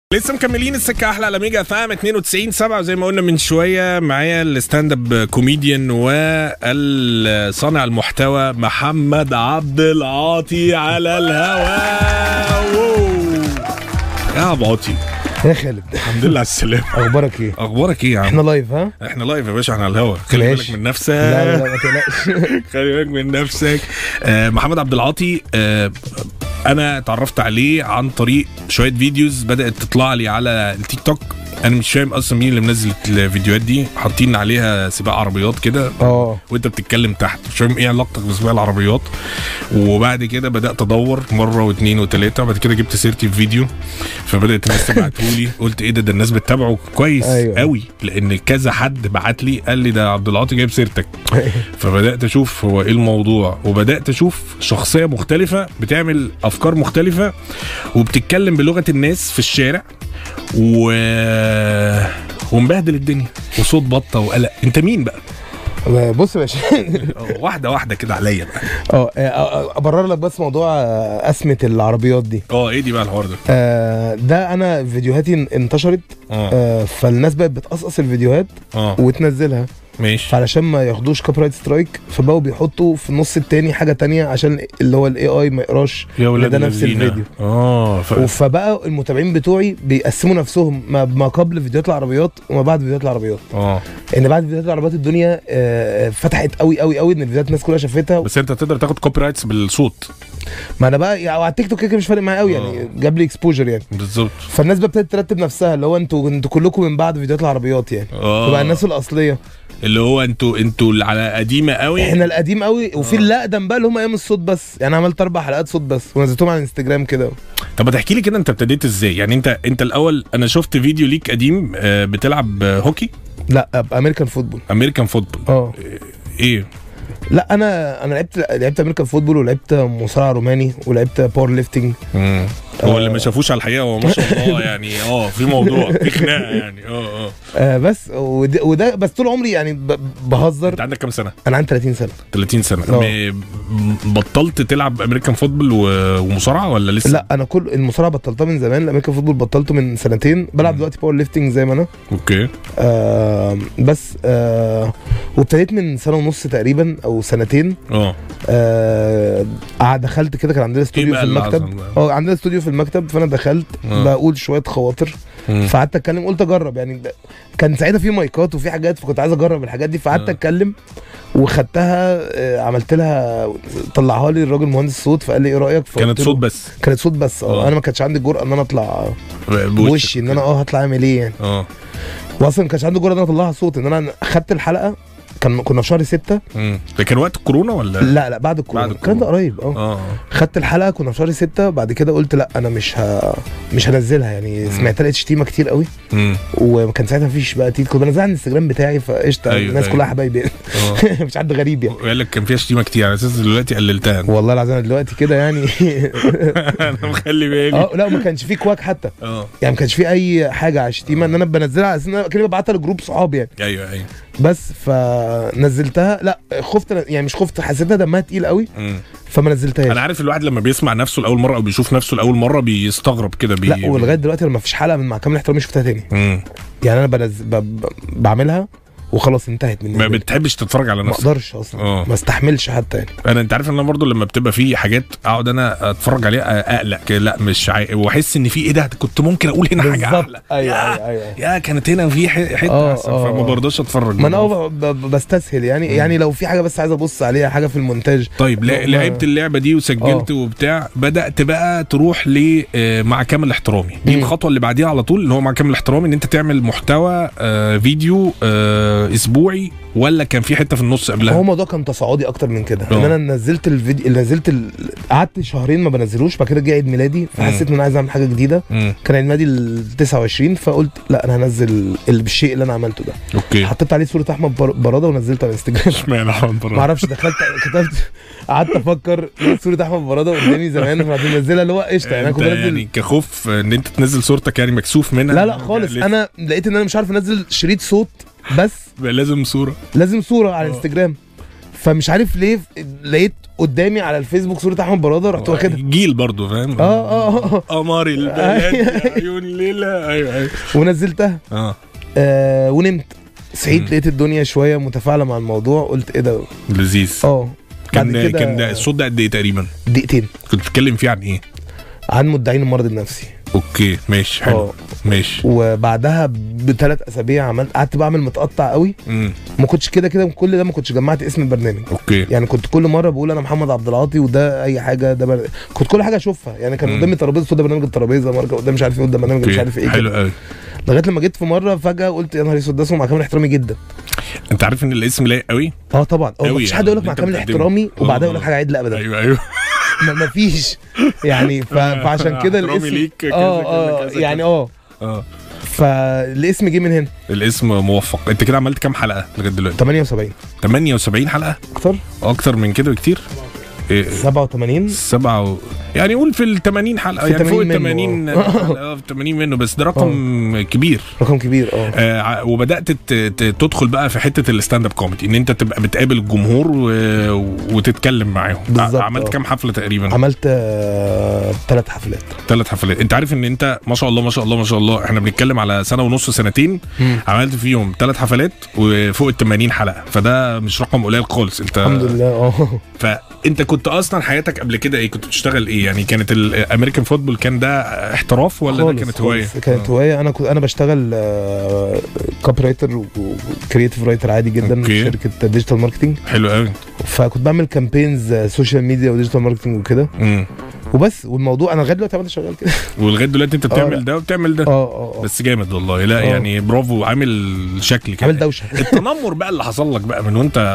لسه مكملين السكه احلى على ميجا فام 92 7 زي ما قلنا من شويه معايا الستاند اب كوميديان والصانع المحتوى محمد عبد العاطي على الهواء واو. يا ابو عاطي يا خالد الحمد لله على السلامه اخبارك ايه؟ اخبارك ايه يا عم احنا لايف ها؟ احنا لايف يا باشا احنا على الهوا خلي بالك ماشي. من نفسك لا لا لا ما تقلقش خلي بالك من نفسك آه محمد عبد العاطي آه انا اتعرفت عليه عن طريق شويه فيديوز بدات تطلع لي على التيك توك انا مش فاهم اصلا مين اللي منزل الفيديوهات دي حاطين عليها سباق عربيات كده اه وانت بتتكلم تحت مش فاهم ايه علاقتك بسباق العربيات وبعد كده بدات ادور مره واثنين وثلاثه وبعد كده جبت سيرتي في فيديو فبدات الناس تبعتهولي قلت ايه ده ده الناس بتتابعه كويس أيوة. قوي لان كذا حد بعت لي قال لي ده عبد العاطي جايب سيرتك فبدات اشوف هو ايه الموضوع وبدات اشوف شخصيه مختلفه بتعمل افكار مختلفه وبتتكلم بلغه الناس في الشارع و ومبهدل الدنيا وصوت بطه وقلق انت مين بقى بص يا باشا واحده واحده كده عليا بقى اه آه، ابرر لك بس موضوع آه، اسمه العربيات دي اه ايه دي بقى الحوار ده آه، ده انا فيديوهاتي انتشرت اه آه، فالناس بقت بتقصقص الفيديوهات اه وتنزلها ماشي فعلشان ما ياخدوش كوبي رايت سترايك فبقوا بيحطوا في النص التاني حاجه تانية عشان اللي هو الاي اي ما يقراش يا ولاد ده نفس الذين. الفيديو. اه ف... فبقى المتابعين بتوعي بيقسموا نفسهم ما ما قبل فيديوهات العربيات وما بعد فيديوهات العربيات اه ان بعد فيديوهات العربيات الدنيا آه، فتحت قوي قوي قوي ان الفيديوهات الناس كلها شافتها بس انت تقدر تاخد كوبي رايتس بالصوت ما انا بقى يعني على التيك توك كده كده مش فارق معايا قوي آه. يعني جاب لي اكسبوجر يعني بالظبط فالناس بقى ابتدت ترتب نفسها اللي هو انتوا انتوا كلكم من بعد فيديوهات العربيات يعني اه فبقى الناس الاصليه اللي هو انتوا انتوا اللي على قديمه قوي احنا القديم قوي وفي اللي اقدم بقى اللي هم ايام الصوت بس يعني عملت اربع حلقات صوت بس ونزلتهم على الانستجرام كده طب ما تحكي لي كده انت ابتديت ازاي يعني انت انت الاول انا شفت فيديو ليك قديم آه، بتلعب آه، هوكي لا امريكان فوتبول امريكان فوتبول اه ايه لا انا انا لعبت لعبت امريكان فوتبول ولعبت مصارعه روماني ولعبت باور ليفتنج مم. هو اللي ما شافوش على الحقيقه هو ما شاء الله يعني اه في موضوع في خناقه يعني اه اه آه بس وده, وده بس طول عمري يعني ب- انت بهزر عندك كام سنه انا عندي 30 سنه 30 سنه اه. م- بطلت تلعب امريكان فوتبول و- ومصارعه ولا لسه لا انا كل المصارعه بطلتها من زمان الامريكان فوتبول بطلته من سنتين بلعب دلوقتي باور ليفتنج زي ما انا اوكي آه بس آه وابتديت من سنه ونص تقريبا او سنتين اه آه قعد- دخلت كده كان عندنا استوديو بقى في اللي المكتب حصل بقى؟ اه عندنا استوديو في المكتب فانا دخلت اه. بقول شويه خواطر مم. فقعدت اتكلم قلت اجرب يعني ده- كان ساعتها في مايكات وفي حاجات فكنت عايز اجرب الحاجات دي فقعدت اه. اتكلم وخدتها آه، عملت لها طلعها لي الراجل مهندس صوت فقال لي ايه رايك فقلت كانت له- صوت بس كانت صوت بس اه. اه انا ما كانش عندي الجرأه ان انا اطلع بوشك بوشي ان انا اه هطلع اعمل ايه يعني اه واصلا ما كانش عندي الجرأه ان انا اطلعها صوت ان انا خدت الحلقه كان كنا في شهر ستة مم. ده كان وقت الكورونا ولا لا لا بعد الكورونا بعد الكلام ده الكورونا. قريب اه اه خدت الحلقه كنا في شهر ستة بعد كده قلت لا انا مش ه... مش هنزلها يعني مم. سمعت لقيت شتيمه كتير قوي مم. وكان ساعتها مفيش بقى تيت كنت بنزلها على الانستجرام بتاعي فقشطه أيوة، الناس أيوة. كلها حبايبي يعني اه مش حد غريب يعني وقال لك كان فيها شتيمه كتير على اساس دلوقتي قللتها والله العظيم أنا دلوقتي كده يعني انا مخلي بالي اه لا ما كانش فيه كواك حتى اه يعني ما كانش فيه اي حاجه على الشتيمه ان انا بنزلها على اساس ان انا كده ببعتها لجروب صحابي يعني ايوه ايوه بس فنزلتها لا خفت يعني مش خفت حسيتها دمها تقيل قوي مم. فما نزلتهاش انا عارف الواحد لما بيسمع نفسه لاول مره او بيشوف نفسه لاول مره بيستغرب كده بي... لا ولغايه دلوقتي لما فيش حلقه من مع كامل احترامي شفتها تاني مم. يعني انا بنزل ب... ب... بعملها وخلاص انتهت من ما بتحبش تتفرج على ما نفسك اقدرش اصلا اه. ما استحملش حتى يعني انا انت عارف ان انا برضو لما بتبقى في حاجات اقعد انا اتفرج عليها اقلق كده لا مش عاي... واحس ان في ايه ده كنت ممكن اقول هنا حاجه بالظبط احلى ايوه يا, ايوه ايوه يا كانت هنا في ح- حته اه، احسن اه، فما اه. برضاش اتفرج ما انا اه ب... ب... بستسهل يعني مم. يعني لو في حاجه بس عايز ابص عليها حاجه في المونتاج طيب لا- ما- لعبت اللعبه دي وسجلت اه. وبتاع بدات بقى تروح ل آه، مع كامل احترامي دي مم. الخطوه اللي بعديها على طول اللي هو مع كامل احترامي ان انت تعمل محتوى آه، فيديو آه، اسبوعي ولا كان في حته في النص قبلها هو الموضوع كان تصاعدي اكتر من كده اه. ان انا نزلت الفيديو نزلت ال... قعدت شهرين ما بنزلوش بعد كده جه عيد ميلادي فحسيت ان انا عايز اعمل حاجه جديده مم. كان عيد ميلادي ال 29 فقلت لا انا هنزل الشيء اللي انا عملته ده اوكي حطيت عليه صوره احمد بر- براده ونزلته على انستجرام اشمعنى احمد ما براده اعرفش دخلت كتبت قعدت افكر لقيت صوره احمد براده قدامي زمان فبعدين نزلها اللي هو قشطه يعني انا انت كنت بنزل يعني كخوف ان انت تنزل صورتك يعني مكسوف منها لا لا خالص لسه انا لقيت ان انا مش عارف انزل شريط صوت بس بقى لازم صوره لازم صوره على اه. الانستجرام فمش عارف ليه ف- لقيت قدامي على الفيسبوك صوره احمد براده رحت واخدها جيل برضه فاهم اه اه اه قمر البلد يا عيون ليلى ايوه ايوه ونزلتها اه آه ونمت صحيت مم. لقيت الدنيا شويه متفاعله مع الموضوع قلت ايه ده لذيذ اه بعد كان كده كان ده الصوت ده قد ايه تقريبا دقيقتين كنت بتتكلم فيه عن ايه عن مدعين المرض النفسي اوكي ماشي حلو اه ماشي وبعدها بثلاث اسابيع عملت قعدت بعمل متقطع قوي امم ما كنتش كده كده كل ده ما كنتش جمعت اسم البرنامج اوكي يعني كنت كل مره بقول انا محمد عبد العاطي وده اي حاجه ده بر... كنت كل حاجه اشوفها يعني كان مم. قدامي ترابيزه ده برنامج الترابيزه مره قدام مش عارف ايه قدام برنامج مش اوكي عارف ايه حلو كده. قوي لغايه لما جيت في مره فجاه قلت يا نهار اسود ده اسمه مع كامل احترامي جدا انت عارف ان الاسم لايق قوي اه طبعا اه أوي مفيش يعني حد يقول لك اللي مع انت كامل بتقدمه. احترامي وبعدها اه. يقول لك حاجه عدل ابدا ايوه ايوه ما مفيش يعني ف... فعشان كده احترامي الاسم ليك كذا اه كذا اه كذا يعني كذا. اه اه فالاسم جه من هنا الاسم موفق انت كده عملت كام حلقه لغايه دلوقتي 78 78 حلقه اكتر اكتر من كده بكتير إيه 87 سبعة و... يعني قول في ال 80 حلقه في يعني فوق ال 80 80 منه. اه في 80 منه بس ده رقم كبير رقم كبير اه آه ع- وبدات ت- ت- تدخل بقى في حته الستاند اب كوميدي ان انت تبقى بتقابل الجمهور و... وتتكلم معاهم بالظبط، ع- عملت اه. كام حفله تقريبا عملت ثلاث حفلات ثلاث حفلات انت عارف ان انت ما شاء الله ما شاء الله ما شاء الله احنا بنتكلم على سنه ونص سنتين عملت فيهم ثلاث حفلات وفوق ال 80 حلقه فده مش رقم قليل خالص انت الحمد لله اه فانت كنت اصلا حياتك قبل كده ايه كنت بتشتغل ايه يعني كانت الامريكان فوتبول كان ده احتراف ولا ده خالص كانت خالص. هوايه كانت آه. هوايه انا كنت انا بشتغل كوبي رايتر وكريتيف رايتر عادي جدا اوكي. في شركه ديجيتال ماركتنج حلو قوي فكنت بعمل كامبينز سوشيال ميديا وديجيتال ماركتنج وكده امم وبس والموضوع انا لغايه دلوقتي عمال شغال كده ولغايه دلوقتي انت اه، بتعمل لا. ده وبتعمل ده اه اه اه بس جامد والله لا اه. يعني برافو عامل شكل كده عامل دوشه التنمر بقى اللي حصل لك بقى من وانت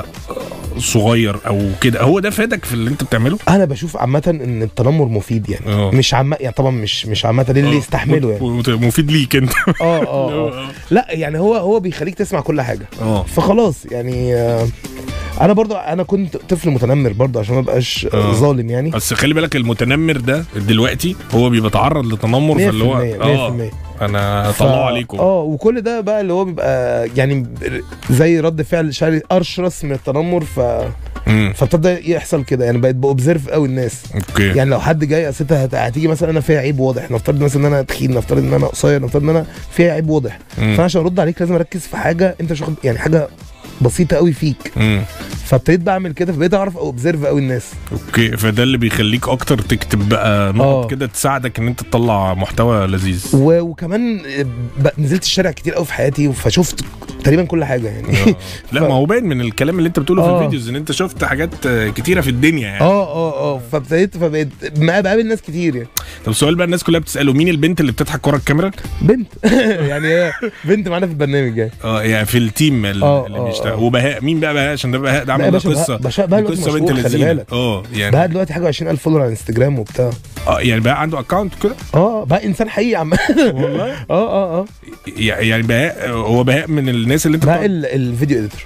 صغير او كده هو ده فادك في اللي انت بتعمله انا بشوف عامه ان التنمر مفيد يعني اه. مش عامه يعني طبعا مش مش عامه للي يستحمله يعني يعني مفيد ليك انت اه اه اه لا يعني هو هو بيخليك تسمع كل حاجه اه فخلاص يعني آه، انا برضو انا كنت طفل متنمر برضو عشان ما ابقاش آه، اه. ظالم يعني بس خلي بالك المتنمر ده دلوقتي هو بيبقى تعرض لتنمر 100% فاللي هو 100% اه انا ف- طلعوا عليكم اه وكل ده بقى اللي هو بيبقى يعني زي رد فعل شعري ارشرس من التنمر ف... مم. فابتدى يحصل كده يعني بقيت باوبزرف قوي الناس اوكي يعني لو حد جاي اصل انت هت- هتيجي مثلا انا فيها عيب واضح نفترض مثلا ان انا تخين نفترض ان انا قصير نفترض ان انا فيها عيب واضح مم. فانا عشان ارد عليك لازم اركز في حاجه انت مش واخد يعني حاجه بسيطه قوي فيك مم. فابتديت بعمل كده فبقيت اعرف اوبزرف قوي الناس اوكي فده اللي بيخليك اكتر تكتب بقى نقط اه. كده تساعدك ان انت تطلع محتوى لذيذ و... وكمان ب... نزلت الشارع كتير قوي في حياتي فشفت تقريبا كل حاجه يعني آه. لا ما هو باين من الكلام اللي انت بتقوله في اه. الفيديوز ان انت شفت حاجات آه، كتيره في الدنيا يعني اه اه اه فابتديت فبقيت ما بقابل ناس كتير يعني طب سؤال بقى الناس كلها بتساله مين البنت اللي بتضحك ورا الكاميرا بنت يعني هي بنت معانا في البرنامج يعني اه يعني في التيم اللي, اه، اللي اه، بيشتغل اه. وبهاء مين بقى بهاء عشان ده بهاء ده لا يا عمل باشا قصه بهاء- بهاء بهاء دلوقتي قصه بنت مشهور، خلي لذيذه بالك. اه بقى يعني دلوقتي حاجه 20000 فولور على انستجرام وبتاع اه يعني بهاء عنده اكونت كده اه بقى انسان حقيقي عم والله اه اه اه يعني بهاء هو بهاء من الناس اللي انت بقى بتقعد- ال- الفيديو اديتور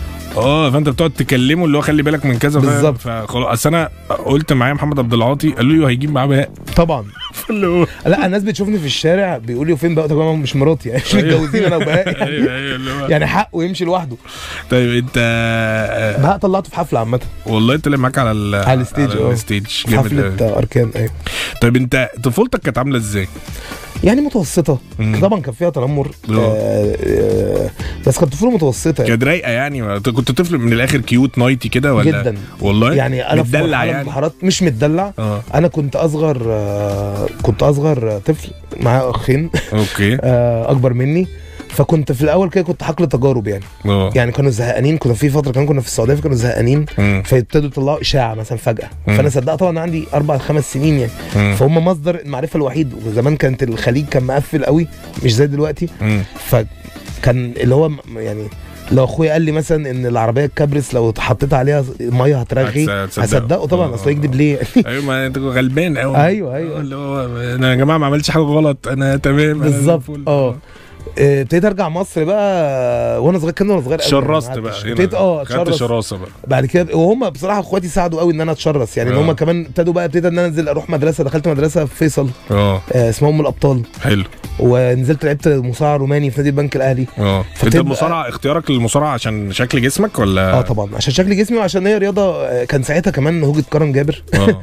اه فانت بتقعد تكلمه اللي هو خلي بالك من كذا فاهم؟ بالظبط. فخلاص اصل انا قلت معايا محمد عبد العاطي قالوا لي هيجيب معاه بهاء طبعا فاللي هو لا الناس بتشوفني في الشارع بيقولوا فين بقى طب يا جماعه مش مراتي يعني مش متجوزين انا وبهاء يعني, ايوه ايوه اللي هو يعني حقه يمشي لوحده طيب انت آه، بهاء طلعته في حفله عامه والله طلع معاك على ال على الستيج، على اه. الستيج في جامد حفله قوي. آه، اركان ايوه طيب انت طفولتك كانت عامله ازاي؟ يعني متوسطه مم. طبعا كان فيها تنمر اه. آه آه بس كانت طفوله متوسطه يعني كانت رايقه يعني كنت طفل من الاخر كيوت نايتي كده ولا جدا والله يعني انا في متدلع مرحله من يعني المرحلات مش متدلع اه انا كنت اصغر آه كنت اصغر آه، طفل معايا اخين اوكي آه اكبر مني فكنت في الاول كده كنت حقل تجارب يعني اه يعني كانوا زهقانين كنا في فتره كمان كنا في السعوديه فكانوا زهقانين مم. فيبتدوا يطلعوا اشاعه مثلا فجاه مم. فانا صدقت طبعا أنا عندي اربع خمس سنين يعني مم. فهم مصدر المعرفه الوحيد وزمان كانت الخليج كان مقفل قوي مش زي دلوقتي مم. فكان اللي هو م- يعني لو اخويا قال لي مثلا ان العربيه الكبرس لو حطيت عليها ميه هترغي هتصدقه. هصدقه طبعا اه. اصل يكذب ليه ايوه ما انت غلبان قوي ايوه ايوه اللي هو انا يا جماعه ما عملتش حاجه غلط انا تمام أنا زي بالظبط الفل. اه آه، ابتديت ارجع مصر بقى وانا صغير كان وانا صغير قوي، شرست يعني بقى قعدت- هنا ابتديت اه خدت اتشرس شراسه بقى بعد كده وهم بصراحه اخواتي ساعدوا قوي ان انا اتشرس يعني ان آه. هم كمان ابتدوا بقى ابتديت ان انا انزل اروح مدرسه دخلت مدرسه في فيصل اه آه، اسمها ام الابطال حلو ونزلت لعبت مصارعه روماني في نادي البنك الاهلي اه انت فبتبقى- المصارعه اختيارك للمصارعه عشان شكل جسمك ولا اه طبعا عشان شكل جسمي وعشان هي رياضه آه، كان ساعتها كمان هوجة كرم جابر اه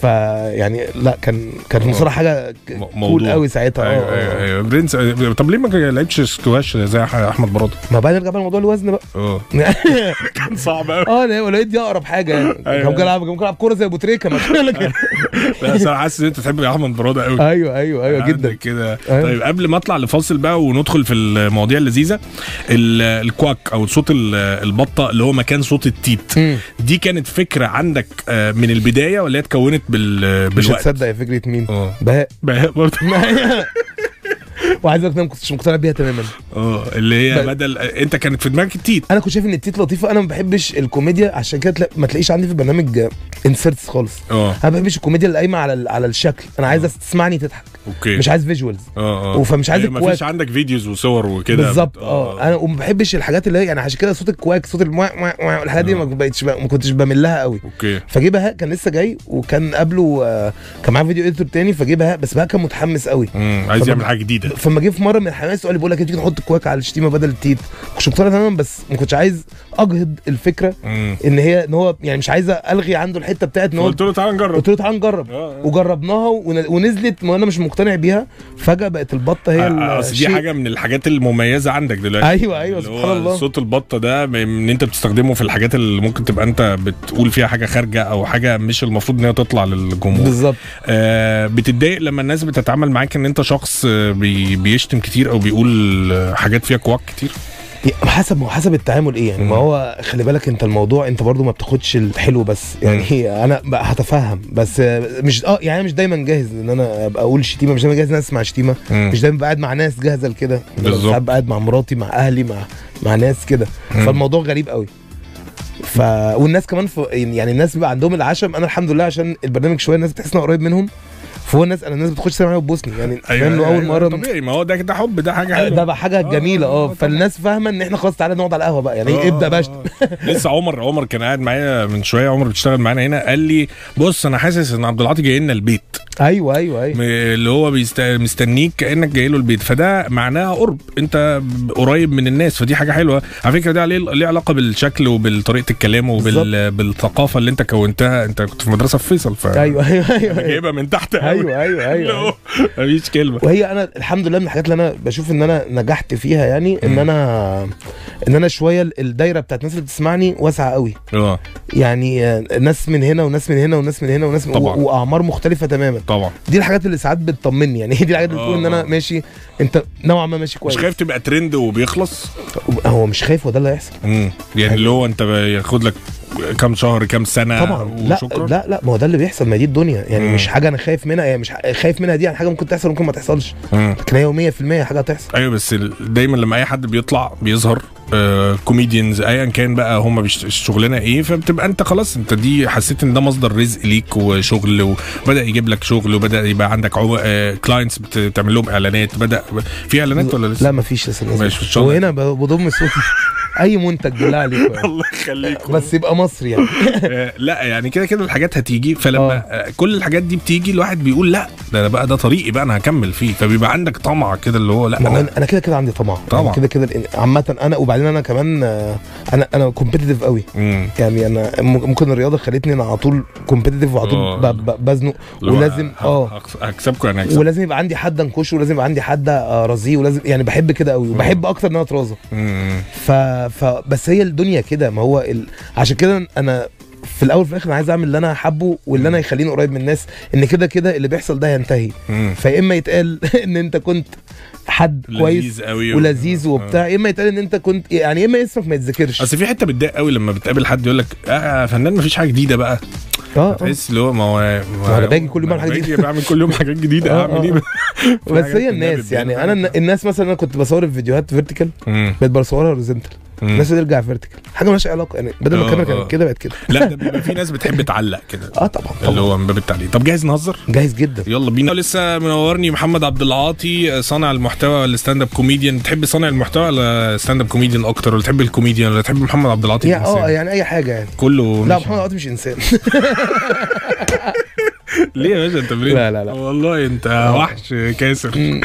فيعني لا كان كانت المصارعه حاجه ك- م- كول موضوع. قوي ساعتها اه ايوه ايوه آه. ايوه برنس طب ليه ما لعبتش سكواش زي أح- احمد برادة ما بقى نرجع بقى لموضوع الوزن بقى اه كان صعب قوي اه لا لقيت دي اقرب حاجه يعني أيوة. كان ممكن العب كان ممكن العب كوره زي ابو تريكه مثلا بس انا حاسس ان انت تحب احمد برادة قوي ايوه ايوه ايوه عندك جدا كده أيوة. طيب قبل ما اطلع لفاصل بقى وندخل في المواضيع اللذيذه ال- الكواك او صوت ال- البطه اللي هو مكان صوت التيت مم. دي كانت فكره عندك آه، من البدايه ولا هي اتكونت بال مش بالوقت هتصدق يا فكره مين اه بهاء بقى برضه وعايز اقول لك إن انا ما كنتش مقتنع بيها تماما اه اللي هي ب- بدل انت كانت في دماغك التيت انا كنت شايف ان التيت لطيفه انا ما بحبش الكوميديا عشان كده تلا- ما تلاقيش عندي في البرنامج انسرتس خالص اه انا ما بحبش الكوميديا اللي قايمه على ال- على الشكل انا عايز تسمعني تضحك اوكي مش عايز فيجوالز اه اه وفمش عايز ما الكواك. فيش عندك فيديوز وصور وكده بالظبط بت- اه انا وما بحبش الحاجات اللي هي يعني عشان كده صوت الكواك صوت الموا موا- موا الحاجات دي ما بقتش ما كنتش بميل لها قوي اوكي فجه بهاء كان لسه جاي وكان قبله آه، كان معاه فيديو اديتور تاني فجه بهاء بس بهاء كان متحمس قوي امم عايز فما- يعمل حاجه جديده فما جه في مره من الحماس قال لي بقول لك إيه، تيجي نحط الكواك على الشتيمه بدل التيت كنتش مقتنع تماما بس ما كنتش عايز اجهض الفكره امم ان هي ان هو يعني مش عايز الغي عنده الحته بتاعت ان هو قلت له تعالى نجرب قلت له تعالى نجرب اه آه. وجربناها ون- ونزلت ما انا مش مقتنع بيها فجاه بقت البطه هي آه، اصل دي الشيء. حاجه من الحاجات المميزه عندك دلوقتي ايوه ايوه اللي هو سبحان الله صوت البطه ده م- ان انت بتستخدمه في الحاجات اللي ممكن تبقى انت بتقول فيها حاجه خارجه او حاجه مش المفروض ان هي تطلع للجمهور بالظبط آه بتتضايق لما الناس بتتعامل معاك ان انت شخص آه، بي بيشتم كتير او بيقول آه، حاجات فيها كواك كتير حسب ما هو حسب التعامل ايه يعني مم. ما هو خلي بالك انت الموضوع انت برضو ما بتاخدش الحلو بس يعني انا بقى هتفهم بس مش اه يعني أنا مش دايما جاهز ان انا ابقى اقول شتيمه مش دايما جاهز ان انا اسمع شتيمه مم. مش دايما بقعد مع ناس جاهزه لكده بالظبط. ساعات بقعد مع مراتي مع اهلي مع مع ناس كده مم. فالموضوع غريب قوي ف والناس كمان ف... يعني الناس بيبقى عندهم العشم انا الحمد لله عشان البرنامج شويه الناس بتحس ان أنا قريب منهم فهو الناس انا الناس بتخش تسمع معايا وتبوسني يعني فاهم له اول مره طبيعي ما هو ده ده حب ده حاجه حلوه ده بقى حاجه جميله آه، اه طبعا. فالناس فاهمه ان احنا خلاص تعالى نقعد على القهوه بقى يعني آه، ابدا بقى آه، آه. لسه عمر عمر كان قاعد معايا من شويه عمر بتشتغل معانا هنا قال لي بص انا حاسس ان عبد العاطي جاي لنا البيت ايوه ايوه ايوه م- اللي هو بيست... مستنيك كانك جاي له البيت فده معناها قرب انت ب- قريب من الناس فدي حاجه حلوه على فكره ده عليه ليه علاقه بالشكل وبالطريقه الكلام وبال... بالثقافه اللي انت كونتها انت كنت في مدرسه في فيصل ف ايوه ايوه ايوه ايوه جايبها من تحت قوي. ايوه ايوه اللي ايوه هو مفيش كلمه وهي انا الحمد لله من الحاجات اللي انا بشوف ان انا نجحت فيها يعني ان انا ان انا شويه الدايره بتاعت الناس اللي بتسمعني واسعه قوي اه يعني آه، ناس من هنا وناس من هنا وناس من هنا وناس من طبعا. و- واعمار مختلفه تماما طبعا دي الحاجات اللي ساعات بتطمني يعني دي الحاجات اللي بتقول ان آه. انا ماشي انت نوعا ما ماشي مش كويس خايف تبقى ترند وبيخلص هو مش خايف هو ده اللي هيحصل امم يعني اللي هو انت ياخد لك كام شهر كام سنه طبعا لا وشكرا لا لا ما هو ده اللي بيحصل ما دي الدنيا يعني مم. مش حاجه انا خايف منها يعني مش ح- خايف منها دي يعني حاجه ممكن تحصل ممكن ما تحصلش مم. لكن هي 100% حاجه هتحصل ايوه بس ال- دايما لما اي حد بيطلع بيظهر آه كوميديانز ايا كان بقى هم بيشت- الشغلانه ايه فبتبقى انت خلاص انت دي حسيت ان ده مصدر رزق ليك وشغل وبدا يجيب لك شغل وبدا يبقى عندك آه كلاينتس بتعمل لهم اعلانات بدا في اعلانات ولا لسه؟ لا ما فيش لسه ماشي، إن شاء الله. وهنا ب- بضم صوتي اي منتج بالله عليكم يعني. الله يخليك بس يبقى مصري يعني آه، لا يعني كده كده الحاجات هتيجي فلما آه. آه. كل الحاجات دي بتيجي الواحد بيقول لا ده أنا بقى ده طريقي بقى انا هكمل فيه فبيبقى عندك طمع كده اللي هو لا ما هو انا انا أنا كده كده عندي طمع طبعا. يعني كده كده الإن- عامه انا وبعدين انا كمان آه، انا انا كومبيتيتيف قوي مم. يعني انا م- ممكن الرياضه خلتني انا على طول كومبيتيتيف وعلى آه. طول ب- ب- بزنق اللي هو ولازم ه- اه هكس- هكسبكم يعني هكسب ولازم يبقى عندي حد انكشه ولازم يبقى عندي حد ارازيه ولازم يعني بحب كده قوي وبحب اكتر ان انا اترازى مم. ف... ف بس هي الدنيا كده ما هو ال... عشان كده انا في الاول وفي الاخر انا عايز اعمل اللي انا حابه واللي انا يخليني قريب من الناس ان كده كده اللي بيحصل ده ينتهي مم. فيا اما يتقال ان انت كنت حد كويس لذيذ قوي ولذيذ وبتاع يا اما يتقال ان انت كنت يعني يا اما اسمك ما يتذكرش اصل في حته بتضايق قوي لما بتقابل حد يقول لك اه فنان مفيش حاجه جديده بقى اه آه. تحس اللي هو ما هو ما أنا باجي كل يوم أعمل حاجة باجي جديدة. بعمل كل يوم حاجات جديده آه، اعمل آه، ايه آه. في بس حاجات هي النبي الناس يعني بتبان. انا الناس مثلا انا كنت بصور الفيديوهات فيرتيكال مم. بقيت بصورها هوريزونتال مم. الناس ترجع فيرتيكال حاجه مالهاش علاقه يعني بدل ما آه، الكاميرا آه. كانت كده بقت كده لا ده بيبقى في ناس بتحب تعلق كده اه طبعا اللي طبعا هو من باب التعليق طب جاهز نهزر جاهز جدا يلا بينا لسه منورني محمد عبد العاطي صانع صانع المحتوى ولا ستاند اب كوميديان تحب صانع المحتوى ولا ستاند اب كوميديان اكتر ولا تحب الكوميديان ولا تحب محمد عبد العاطي يعني اه الإنسان؟ يعني اي حاجه يعني كله لا مش- محمد عاطي مش انسان ليه يا باشا انت برنس لا، لا، لا. والله انت وحش كاسر طيب،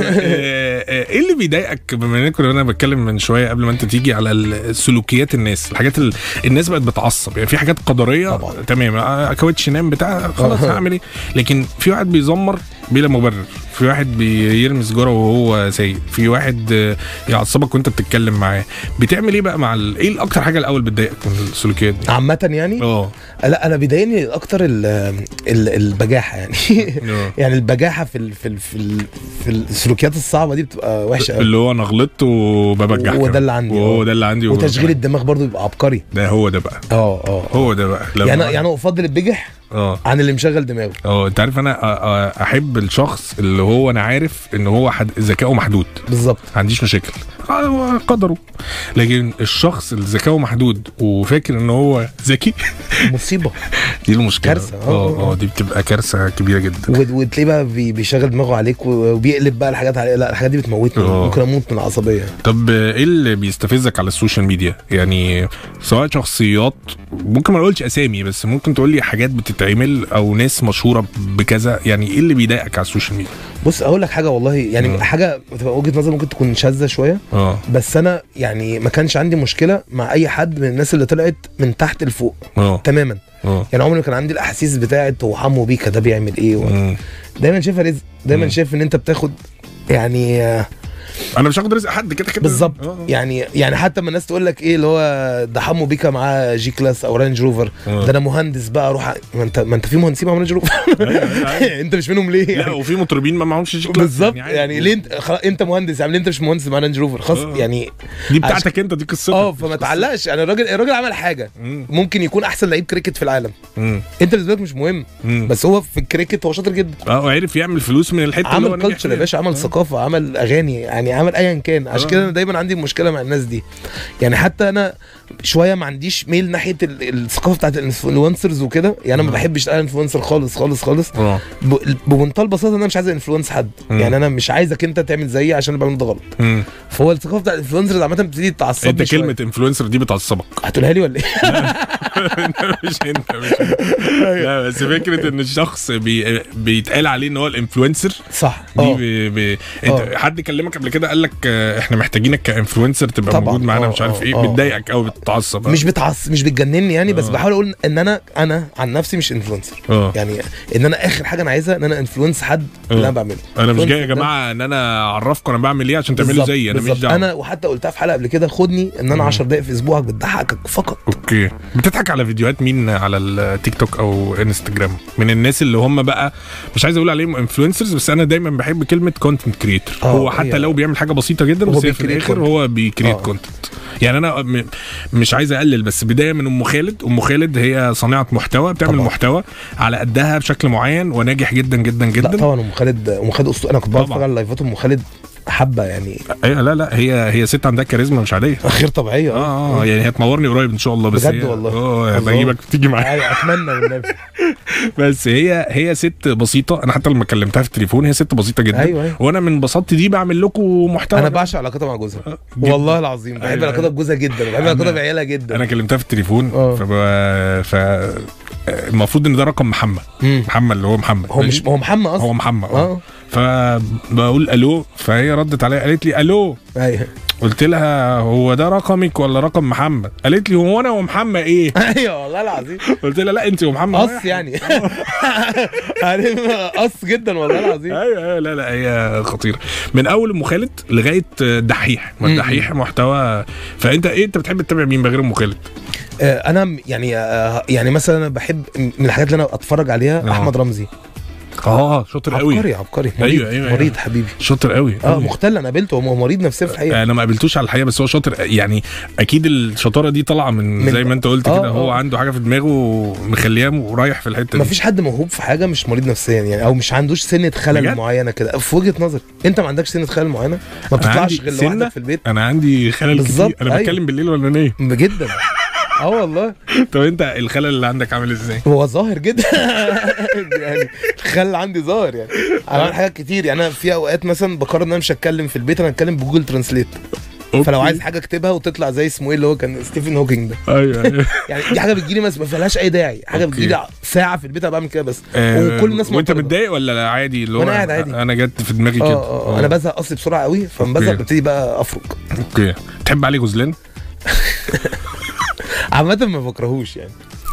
آه، آه، ايه اللي بيضايقك بما ان كنا انا بتكلم من شويه قبل ما انت تيجي على ال- سلوكيات الناس الحاجات ال... الناس بقت بتعصب يعني في حاجات قدريه طبعا. تمام آه، كاوتش نام بتاع خلاص آه. هعمل ايه لكن في واحد بيزمر بلا مبرر في واحد بيرمي سجاره وهو سايق في واحد آه، يعصبك وانت بتتكلم معاه بتعمل ايه بقى مع ال... ايه اكتر حاجه الاول بتضايقك من السلوكيات دي عامه يعني اه لا انا بيضايقني اكتر ال- ال- البجاحه يعني آه. يعني البجاحه في ال في ال في, ال في السلوكيات الصعبه دي بتبقى وحشه قوي اللي هو انا غلطت وببجح وده كمان. اللي عندي، وهو آه. ده اللي عندي وتشغيل الدماغ برضو بيبقى عبقري ده هو ده بقى اه اه هو ده بقى لما يعني يعني انا افضل البجح اه عن اللي مشغل دماغه اه انت عارف انا أ- أ- احب الشخص اللي هو انا عارف ان هو حد... ذكائه محدود بالظبط ما عنديش مشاكل آه، هو قدره لكن الشخص اللي ذكائه محدود وفاكر ان هو ذكي مصيبه دي المشكله كارثة. آه، اه آه. اه دي بتبقى كارثه كبيره جدا و- وتلاقيه بقى بي- بيشغل دماغه عليك و- وبيقلب بقى الحاجات عليك لا الحاجات دي بتموتني آه. ممكن اموت من العصبيه طب ايه اللي بيستفزك على السوشيال ميديا يعني سواء شخصيات ممكن ما نقولش اسامي بس ممكن تقول لي حاجات بتتعمل او ناس مشهوره بكذا يعني ايه اللي بيضايقك على السوشيال ميديا بص اقول لك حاجه والله يعني آه. حاجه بتبقى وجهه نظر ممكن تكون شاذه شويه اه بس انا يعني ما كانش عندي مشكله مع اي حد من الناس اللي طلعت من تحت لفوق اه تماما اه يعني عمري ما كان عندي الاحاسيس بتاعت هو حمو بيكا ده بيعمل ايه و... مم. دايما شايفها رزق دايما مم. شايف ان انت بتاخد يعني آه، انا مش هاخد رزق حد كده كده بالظبط آه، آه. يعني يعني حتى لما الناس تقول لك ايه اللي هو ده حمو بيكا معاه جي كلاس او رانج روفر آه. ده انا مهندس بقى اروح أ- ما انت ما انت في مهندسين معاهم رانج روفر أيوة، أيوة، أيوة. انت مش منهم ليه لا يعني وفي مطربين ما معهمش شيك بالظبط عادي. يعني ليه انت خلاص انت مهندس يعني ليه انت مش مهندس مع رانج روفر خلاص آه. يعني دي بتاعتك انت دي قصتك اه فما تعلقش يعني الراجل الراجل عمل حاجه مم. ممكن يكون احسن لعيب كريكت في العالم مم. انت بالنسبه لك مش مهم مم. بس هو في الكريكت هو شاطر جدا اه وعرف يعمل فلوس من الحته اللي هو عمل نجح كلتشر يا فيها. باشا عمل ثقافه عمل اغاني يعني عمل ايا كان عشان آه. كده انا دايما عندي مشكله مع الناس دي يعني حتى انا شويه ما عنديش ميل ناحيه ال- الثقافه بتاعت الانفلونسرز وكده يعني انا ما آه. بحبش الانفلونسر خالص خالص خالص اه ب- بمنتهى البساطه ان انا مش عايز انفلونس حد مم. يعني انا مش عايزك انت تعمل زيي عشان انا بعمل ده غلط مم. فهو الثقافه بتاعت الانفلونسرز عامه بتبتدي تعصبني انت شوية. كلمه انفلونسر دي بتعصبك هتقولها لي ولا ايه؟ مش انت مش انت. لا بس فكره ان الشخص بي... بيتقال عليه ان هو الانفلونسر صح دي اه ب... ب... انت آه. حد كلمك قبل كده قال لك آه، احنا محتاجينك كانفلونسر تبقى طبعاً. موجود معانا آه، مش عارف آه، ايه آه. بتضايقك او بتتعصب مش بتعص مش بتجنني يعني بس آه. بحاول اقول ان انا انا عن نفسي مش انفلونسر اه يعني ان انا اخر حاجه انا عايزها ان انا انفلونس حد اللي انا بعمله انا مش influencer جاي يا ده- جماعه ان انا اعرفكم انا بعمل ايه عشان تعملوا بالظبط، زيي انا مش بالظبط. دعوه انا وحتى قلتها في حلقه قبل كده خدني ان انا مم. 10 دقائق في اسبوعك بتضحكك فقط اوكي بتضحك على فيديوهات مين على التيك توك او انستجرام من الناس اللي هم بقى مش عايز اقول عليهم انفلونسرز بس انا دايما بحب كلمه كونتنت كريتور آه، هو حتى هي- لو بيعمل حاجه بسيطه جدا هو بس هي في بيكريت الاخر content. هو بيكريت آه. كونتنت يعني انا م- مش عايز اقلل بس بدايه من ام خالد ام خالد هي صانعه محتوى بتعمل طبعا. محتوى على قدها بشكل معين وناجح جدا جدا لا جدا طبعا ام خالد ام خالد اسطوره انا كنت بقعد طبعاً. اتفرج على لايفات ام خالد حبه يعني أيوة لا لا هي هي ست عندها كاريزما مش عاديه غير طبيعيه اه اه يعني هي تنورني قريب ان شاء الله بس بجد هي والله. اه الله. بجيبك تيجي معايا ايوه اتمنى والنبي بس هي هي ست بسيطه انا حتى لما كلمتها في التليفون هي ست بسيطه جدا ايوه ايوه وانا من بساطتي دي بعمل لكم محتوى انا بعشق علاقتها مع جوزها آه، جداً. والله العظيم بحب أيوة، علاقتها أيوة. بجوزها جدا بحب أنا- علاقتها بعيالها جدا انا كلمتها في التليفون آه. فب... ف المفروض ان ده رقم محمد مم. محمد اللي هو محمد هو مش هو محمد اصلا هو محمد اه اه فبقول الو فهي ردت عليا قالت لي الو ايوه قلت لها هو ده رقمك ولا رقم محمد قالت لي هو انا ومحمد ايه ايوه والله العظيم قلت لها لا انت ومحمد قص واحد. يعني عارف قص جدا والله العظيم ايوه ايوه لا لا هي خطيره من اول ام خالد لغايه دحيح ما مم. الدحيح محتوى فانت ايه انت بتحب تتابع مين بغير ام خالد؟ آه، انا م- يعني آه، يعني مثلا انا بحب من الحاجات اللي انا اتفرج عليها آه. احمد رمزي اه شاطر قوي عبقري عبقري أيوة، مريض أيوة، مريض أيوة. حبيبي شاطر قوي اه قوي. مختل انا قابلته هو مريض نفسيا في الحقيقه انا ما قابلتوش على الحقيقه بس هو شاطر يعني اكيد الشطاره دي طالعه من, من- زي ما انت قلت آه، كده هو آه. عنده حاجه في دماغه مخلياه ورايح في الحته ما دي فيش حد موهوب في حاجه مش مريض نفسيا يعني او مش عندوش سنه خلل بجد؟ معينه كده في وجهه نظري انت ما عندكش سنه خلل معينه ما أنا بتطلعش عندي غير سنة؟ لوحدك في البيت انا عندي خلل بالظبط، كتير انا أيوة. بتكلم بالليل ولا نايم جدا اه والله طب انت الخلل اللي عندك عامل ازاي؟ هو ظاهر جدا يعني الخل عندي ظاهر يعني انا بعمل حاجات كتير يعني انا في اوقات مثلا بقرر ان انا مش هتكلم في البيت انا هتكلم بجوجل ترانسليت فلو أوكي. عايز حاجه اكتبها وتطلع زي اسمه ايه اللي هو كان ستيفن هوكينج ده ايوه ايوه يعني دي حاجه بتجيلي بس ما فيهاش اي داعي حاجه أوكي. بتجيلي ساعه في البيت انا بعمل كده بس آه، وكل الناس وانت معترضة. متضايق ولا عادي اللي هو وأنا قاعد عادي. انا جت في دماغي اه كده اه انا بزهق اصلي بسرعه قوي فلما بزهق أوكي. ببتدي بقى افرك اوكي تحب علي غزلان؟ عامه ما بكرهوش يعني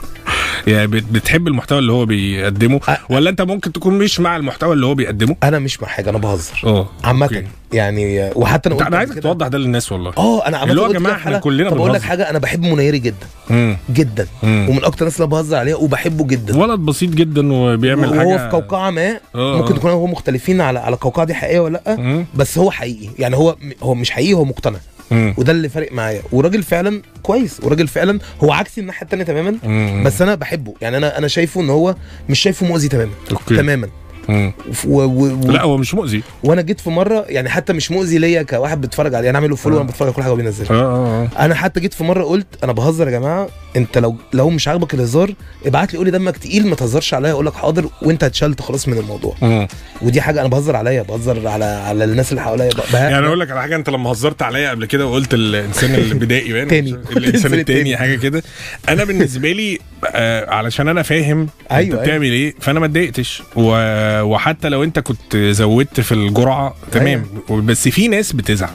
يعني بت- بتحب المحتوى اللي هو بيقدمه أ- ولا انت ممكن تكون مش مع المحتوى اللي هو بيقدمه؟ انا مش مع حاجه انا بهزر اه عامه أوكي. يعني وحتى انا انت- قلت انا قبل عايزك كده- توضح ده للناس والله اه انا عملت اللي هو يا قلت جماعة كده في احنا حلقة. كلنا طب اقول لك بنهزر. حاجه انا بحب منيري جدا مم. جدا مم. ومن اكتر الناس اللي أنا بهزر عليها وبحبه جدا ولد بسيط جدا وبيعمل وهو حاجه في قوقعه ما آه، ممكن آه. نكون أنا وهو مختلفين على على القوقعه دي حقيقيه ولا لا مم. بس هو حقيقي يعني هو هو مش حقيقي هو مقتنع مم. وده اللي فارق معايا وراجل فعلا كويس وراجل فعلا هو عكسي الناحيه التانيه تماما مم. بس انا بحبه يعني انا انا شايفه ان هو مش شايفه مؤذي تماما اوكي تماما مم. و و و لا هو مش مؤذي وانا جيت في مره يعني حتى مش مؤذي ليا كواحد بيتفرج عليه انا عامل له فولو آه. وانا بتفرج على كل حاجه هو بينزلها اه اه اه انا حتى جيت في مره قلت انا بهزر يا جماعه انت لو لو مش عاجبك الهزار ابعت لي قول لي دمك تقيل ما تهزرش عليا اقول لك حاضر وانت اتشلت خلاص من الموضوع مم. ودي حاجه انا بهزر عليا بهزر على على الناس اللي حواليا ب- بها- يعني اقول لك على حاجه انت لما هزرت عليا قبل كده وقلت الانسان البدائي باين تاني. الانسان الإنسان التاني التاني. حاجه كده انا بالنسبه لي آه علشان انا فاهم انت أيوة، بتعمل ايه فانا ما اتضايقتش و- وحتى لو انت كنت زودت في الجرعه تمام بس في ناس بتزعل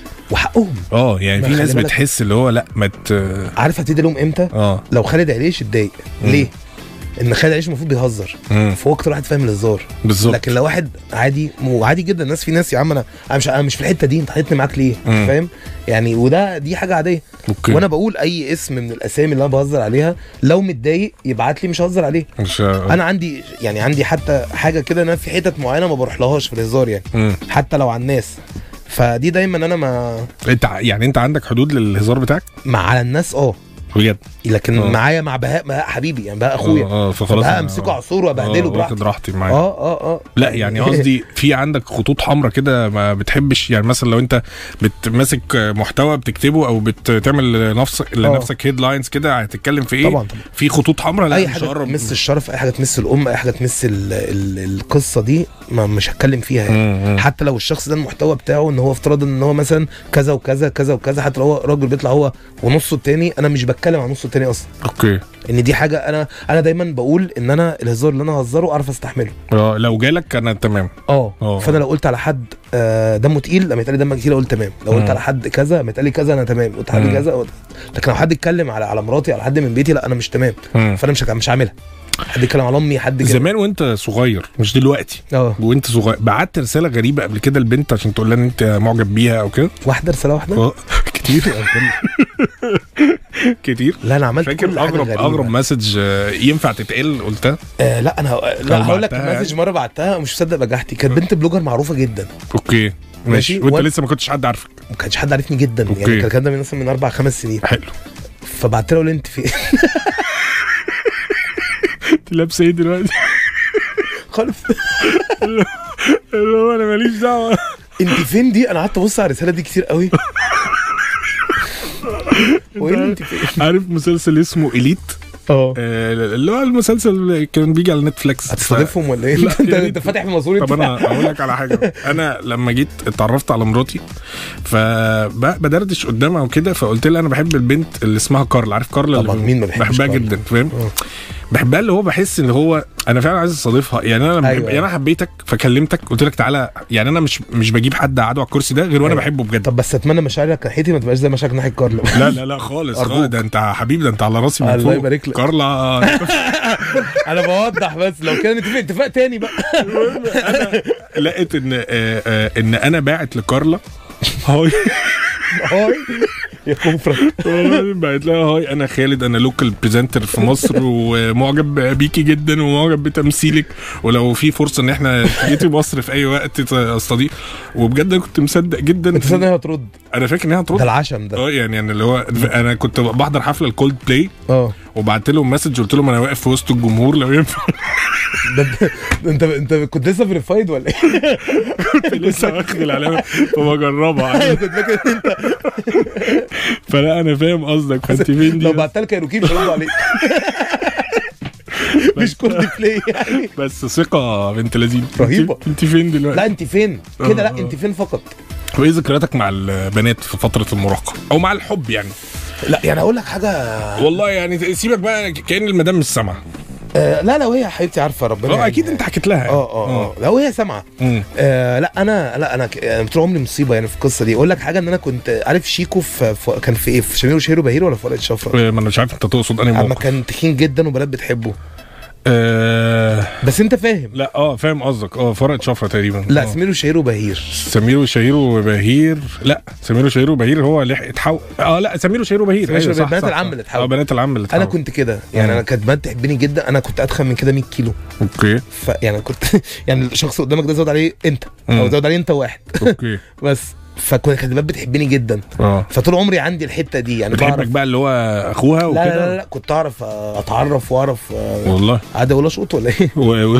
وحقهم اه يعني ما في خلي ناس بالك. بتحس اللي هو لا ما ت... عارف هبتدي لهم امتى اه لو خالد عليش اتضايق مم. ليه ان خالد عليش المفروض بيهزر مم. فهو اكتر واحد فاهم الهزار بالظبط لكن لو واحد عادي وعادي جدا الناس في ناس يا عم انا انا مش انا مش في الحته دي انت حطيتني معاك ليه مم. فاهم يعني وده دي حاجه عاديه اوكي وانا بقول اي اسم من الاسامي اللي انا بهزر عليها لو متضايق يبعت لي مش ههزر عليه مش انا عندي يعني عندي حتى حاجه كده ان انا في حتت معينه ما بروحلهاش في الهزار يعني مم. حتى لو على الناس فدي دايما انا ما انت ع- يعني انت عندك حدود للهزار بتاعك مع على الناس اه بجد لكن آه. معايا مع بهاء بهاء حبيبي يعني بهاء اخويا اه اه فخلاص بهاء أنا- امسكه عصور وابهدله آه، براحتي واخد راحتي معاك اه اه اه لا يعني قصدي في عندك خطوط حمراء كده ما بتحبش يعني مثلا لو انت بتمسك محتوى بتكتبه او بتعمل لنفسك لنفسك هيدلاينز كده هتتكلم في ايه طبعا طبعا في خطوط حمراء لا اي مش حاجه هقرب تمس الشرف اي حاجه تمس الام اي حاجه تمس ال ال القصه دي ما مش هتكلم فيها يعني. مم، مم. حتى لو الشخص ده المحتوى بتاعه ان هو افترض ان هو مثلا كذا وكذا كذا وكذا حتى لو هو راجل بيطلع هو ونصه التاني انا مش بتكلم عن نصه التاني اصلا اوكي ان دي حاجه انا انا دايما بقول ان انا الهزار اللي انا هزره اعرف استحمله اه لو جالك انا تمام اه اه. فانا لو قلت على حد آه، دمه تقيل لما يتقال لي دمك تقيل اقول تمام لو مم. قلت على حد كذا لما يتقال لي كذا انا تمام قلت على حد مم. كذا قلت- لكن لو حد اتكلم على على مراتي على حد من بيتي لا انا مش تمام مم. فانا مش مش عاملها حد يتكلم على امي حد كده زمان وانت صغير مش دلوقتي اه وانت صغير بعت رساله غريبه قبل كده البنت عشان تقول لها ان انت معجب بيها او كده واحده رساله واحده اه كتير كتير لا انا عملت كل فاكر حاجة اغرب غريبة. اغرب مسج آه، ينفع تتقال قلتها آه لا انا ه- لا أو هقول لك بعتها مسج مره بعتها ومش مصدق بجحتي كانت بنت بلوجر معروفه جدا اوكي ماشي ماشي. وانت وأنا- لسه ما كنتش حد عارفك ما كانش حد عارفني جدا أوكي. يعني كان الكلام ده من مثلا من اربع خمس سنين حلو فبعت لها اقول انت في انت لابسه ايه دلوقتي خالص اللي هو انا ماليش دعوه انت فين دي انا قعدت ابص على الرساله دي كتير قوي وايه اللي انت فين عارف مسلسل اسمه اليت اه آه، اللي هو المسلسل اللي كان بيجي على نتفليكس هتستضيفهم ولا ايه لا، انت يا ريت. انت فاتح في ماسوري طب انا اقول لك على حاجه انا لما جيت اتعرفت على مراتي فبدردش قدامها وكده فقلت لها انا بحب البنت اللي اسمها كارل عارف كارل طبعا مين ما بيحبش بحبها كارل؟ جدا فاهم آه. بحبها اللي هو بحس ان هو انا فعلا عايز استضيفها يعني انا لما أيوة. أيوة. يعني انا حبيتك فكلمتك قلت لك تعالى يعني انا مش مش بجيب حد اقعده على الكرسي ده غير وانا أيوة. بحبه بجد طب بس اتمنى مشاعرك ناحيتي ما تبقاش زي مشاعرك ناحيه كارل لا لا لا خالص أرجوك. خالص ده انت حبيبي ده انت على راسي من الله فوق يبارك لك. كارلا انا بوضح بس لو كان نتفق اتفاق تاني بقى لقيت ان آه، آه، ان انا باعت لكارلا هاي هاي يا كفرة بعت لها هاي انا خالد انا لوكال بريزنتر في مصر ومعجب بيكي جدا ومعجب بتمثيلك ولو في فرصه ان احنا جيتي مصر في اي وقت استضيف وبجد انا كنت مصدق جدا انت صدق انها هترد انا فاكر ان هي ده هترد العشم ده اه يعني يعني اللي هو انا كنت بحضر حفله الكولد بلاي اه وبعت لهم مسج قلت لهم انا واقف في وسط الجمهور لو ينفع ده انت ده انت انت كنت لسه فيريفايد ولا ايه؟ لسه واخد العلامه فبجربها كنت فاكر ان انت فلا انا فاهم قصدك فانت فين دي لو بعتها لك كايروكي مش هيردوا عليك مش كولد بلاي يعني بس ثقه بنت لذيذ رهيبة. انت انت فين دلوقتي لا انت فين كده لا آه. انت فين فقط وايه ذكرياتك مع البنات في فتره المراهقه او مع الحب يعني لا يعني اقول لك حاجه والله يعني سيبك بقى كان المدام مش سامعه آه لا لو هي حبيبتي عارفه ربنا اه يعني. اكيد انت حكيت لها اه اه اه لو هي سامعه مم. آه لا انا لا انا ك- أنا طول عمري مصيبه يعني في القصه دي اقول لك حاجه ان انا كنت عارف شيكو في, في كان في ايه في شمير وشهير وبهير ولا في ورقه شفره ما انا مش عارف انت تقصد انهي اما موقف كان تخين جدا وبنات بتحبه آه بس انت فاهم لا اه فاهم قصدك اه فرقة شفرة تقريبا لا آه. سمير وشهير وبهير سمير وشهير وبهير لا سمير وشهير وبهير هو اللي اتحول اه لا سمير وشهير وبهير سمير أيوة، وشهير صح، بنات صح، العم صح. اللي اتحول. اه بنات العم اللي انا اتحول. كنت كده يعني مم. انا كانت بنات تحبني جدا انا كنت اتخن من كده 100 كيلو اوكي ف يعني كنت يعني الشخص اللي قدامك ده زود عليه انت او مم. زود عليه انت واحد اوكي بس فكنت كانت البنات بتحبني جدا اه فطول عمري عندي الحته دي يعني بتحبك بعرف بقى اللي هو اخوها لا وكده لا لا, لا كنت اعرف اتعرف واعرف آه، والله عادي ولا شوط ولا ايه و... و...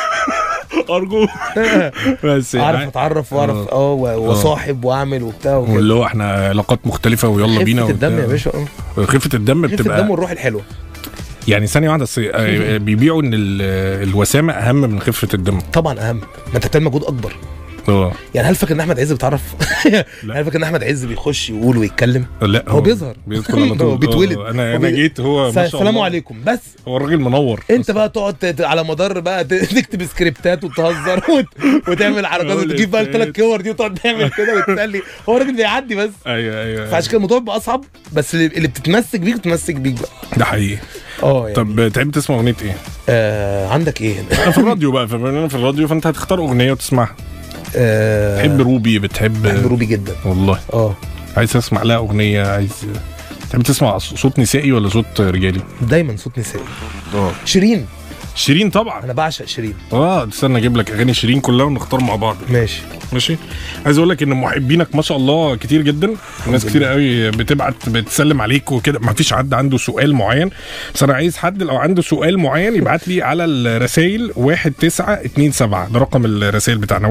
ارجو بس اعرف يعني اتعرف واعرف آه. اه و- وصاحب واعمل وبتاع وكده واللي هو احنا علاقات مختلفة ويلا بينا خفة الدم وبتاع. يا باشا اه خفة الدم خفة بتبقى الدم والروح الحلوه يعني ثانية واحدة بس آه، بيبيعوا ان ال- الوسامة اهم من خفة الدم طبعا اهم ما انت بتعمل مجهود اكبر اه يعني هل فاكر ان احمد عز بيتعرف هل فاكر ان احمد عز بيخش يقول ويتكلم لا هو بيظهر. بيدخل على طول هو بيتولد. آه، انا هو انا بي- جيت هو ما شاء السلام الله عليكم بس هو الراجل منور انت بقى تقعد ت- على مدار بقى ت- تكتب سكريبتات وتهزر وت- وتعمل حركات قول وتجيب بقى إفيهات. الثلاث كور دي وتقعد تعمل كده وتسلي هو الراجل بيعدي بس ايوه ايوه فعشان كده الموضوع بيبقى اصعب بس اللي اللي بتتمسك بيك بتتمسك بيك بقى ده حقيقي اه يعني طب تحب تسمع اغنيه ايه؟ آه عندك ايه انا في الراديو بقى فبما اننا في الراديو فانت هتختار اغنيه وتسمعها آه بتحب روبي بتحب بحب روبي جدا والله اه عايز اسمع لها اغنيه عايز تحب تسمع صوت نسائي ولا صوت رجالي؟ دايما صوت نسائي اه شيرين شيرين طبعا انا بعشق شيرين اه استنى اجيب لك اغاني شيرين كلها ونختار مع بعض ماشي ماشي عايز اقول لك ان محبينك ما شاء الله كتير جدا ناس كتير قوي بتبعت بتسلم عليك وكده ما فيش حد عنده سؤال معين بس انا عايز حد لو عنده سؤال معين يبعت لي على الرسائل 1927 ده رقم الرسائل بتاعنا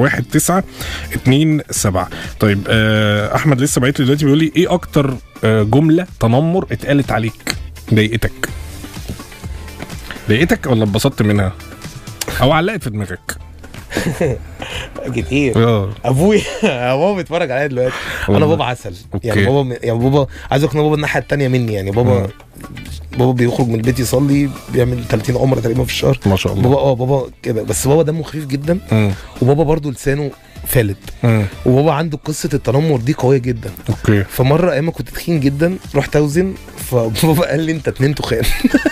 1927 طيب آه احمد لسه باعت لي دلوقتي بيقول لي ايه اكتر آه جمله تنمر اتقالت عليك ضايقتك ضايقتك ولا اتبسطت منها او علقت في دماغك كتير اه ابويا بابا بيتفرج عليا دلوقتي انا والله. بابا عسل أوكي. يعني بابا يعني بابا عايز اقول لك ان بابا الناحيه الثانيه مني يعني بابا مم. بابا بيخرج من البيت يصلي بيعمل 30 عمره تقريبا في الشهر ما شاء الله بابا اه بابا كده بس بابا دمه خفيف جدا مم. وبابا برضو لسانه فالت مم. وبابا عنده قصه التنمر دي قويه جدا اوكي فمره ايام ما كنت تخين جدا رحت اوزن فبابا قال لي انت اتنين تخان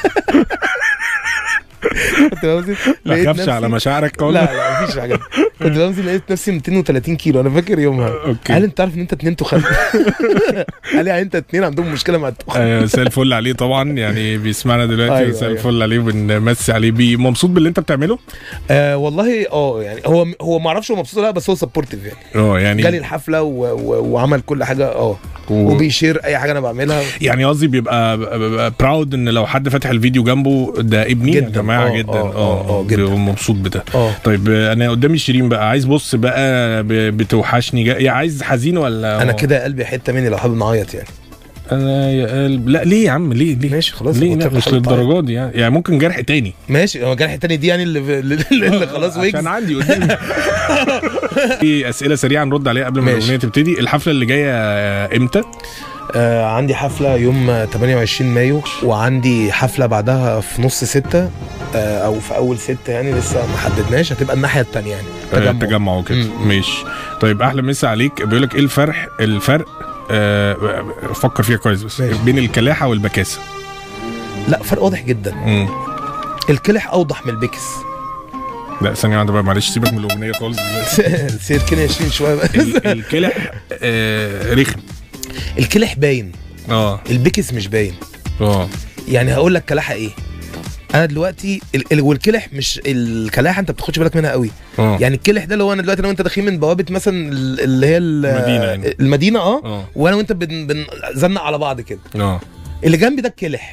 كنت بوزن ما لقيت خافش نفسي- على مشاعرك لا ولا لا مفيش حاجه كنت بوزن لقيت نفسي 230 كيلو انا فاكر يومها اوكي قال انت عارف ان انت اتنين تخان قال لي يعني انت اتنين عندهم مشكله مع التخان آه، مساء الفل عليه طبعا يعني بيسمعنا دلوقتي أيوة، مساء أيوة. الفل عليه وبنمسي عليه بيه مبسوط باللي انت بتعمله آه والله اه يعني هو هو ما اعرفش هو مبسوط ولا لا بس هو سبورتيف يعني اه يعني جالي الحفله و... و... وعمل كل حاجه اه و... وبيشير اي حاجه انا بعملها يعني قصدي بيبقى براود ان لو حد فاتح الفيديو جنبه ده ابني يا جداً. جماعه آه، جدا آه، آه، آه، جداً. بيبقى مبسوط بده اه طيب آه، انا قدامي شيرين بقى عايز بص بقى ب- بتوحشني جا... يا عايز حزين ولا انا كده قلبي حته مني لو حابب نعيط يعني انا يا قلب لا ليه يا عم ليه ليه ماشي خلاص ليه قلت لا لك مش حابب تعيط. للدرجات دي يعني يعني ممكن جرح تاني ماشي هو الجرح التاني دي يعني اللي, اللي, اللي خلاص ويجز عشان عندي قدامي في اسئله سريعه نرد عليها قبل ما ماشي. الاغنيه تبتدي الحفله اللي جايه امتى آه عندي حفله يوم 28 مايو وعندي حفله بعدها في نص ستة آه او في اول ستة يعني لسه ما حددناش هتبقى الناحيه التانيه يعني تجمع, تجمع تجمع وكده مم. ماشي طيب احلى مسا عليك بيقول لك ايه الفرق الفرق آه فكر فيها كويس بس ماشي. بين الكلاحه والبكاسه لا فرق واضح جدا مم. الكلح اوضح من البكس لا ثانيه واحده بقى معلش سيبك من الاغنيه خالص دلوقتي سير كده 20 شويه بقى ال- الكلح آه رخم الكلح باين اه البكس مش باين اه يعني هقول لك كلاحه ايه انا دلوقتي ال... ال... والكلح مش الكلاحه انت بتاخدش بالك منها قوي اه يعني الكلح ده اللي هو انا دلوقتي انا وانت داخلين من بوابه مثلا ال- اللي هي ال- المدينة يعني. المدينه اه اه وانا وانت بن... بنزنق على بعض كده اه اللي جنبي ده الكلح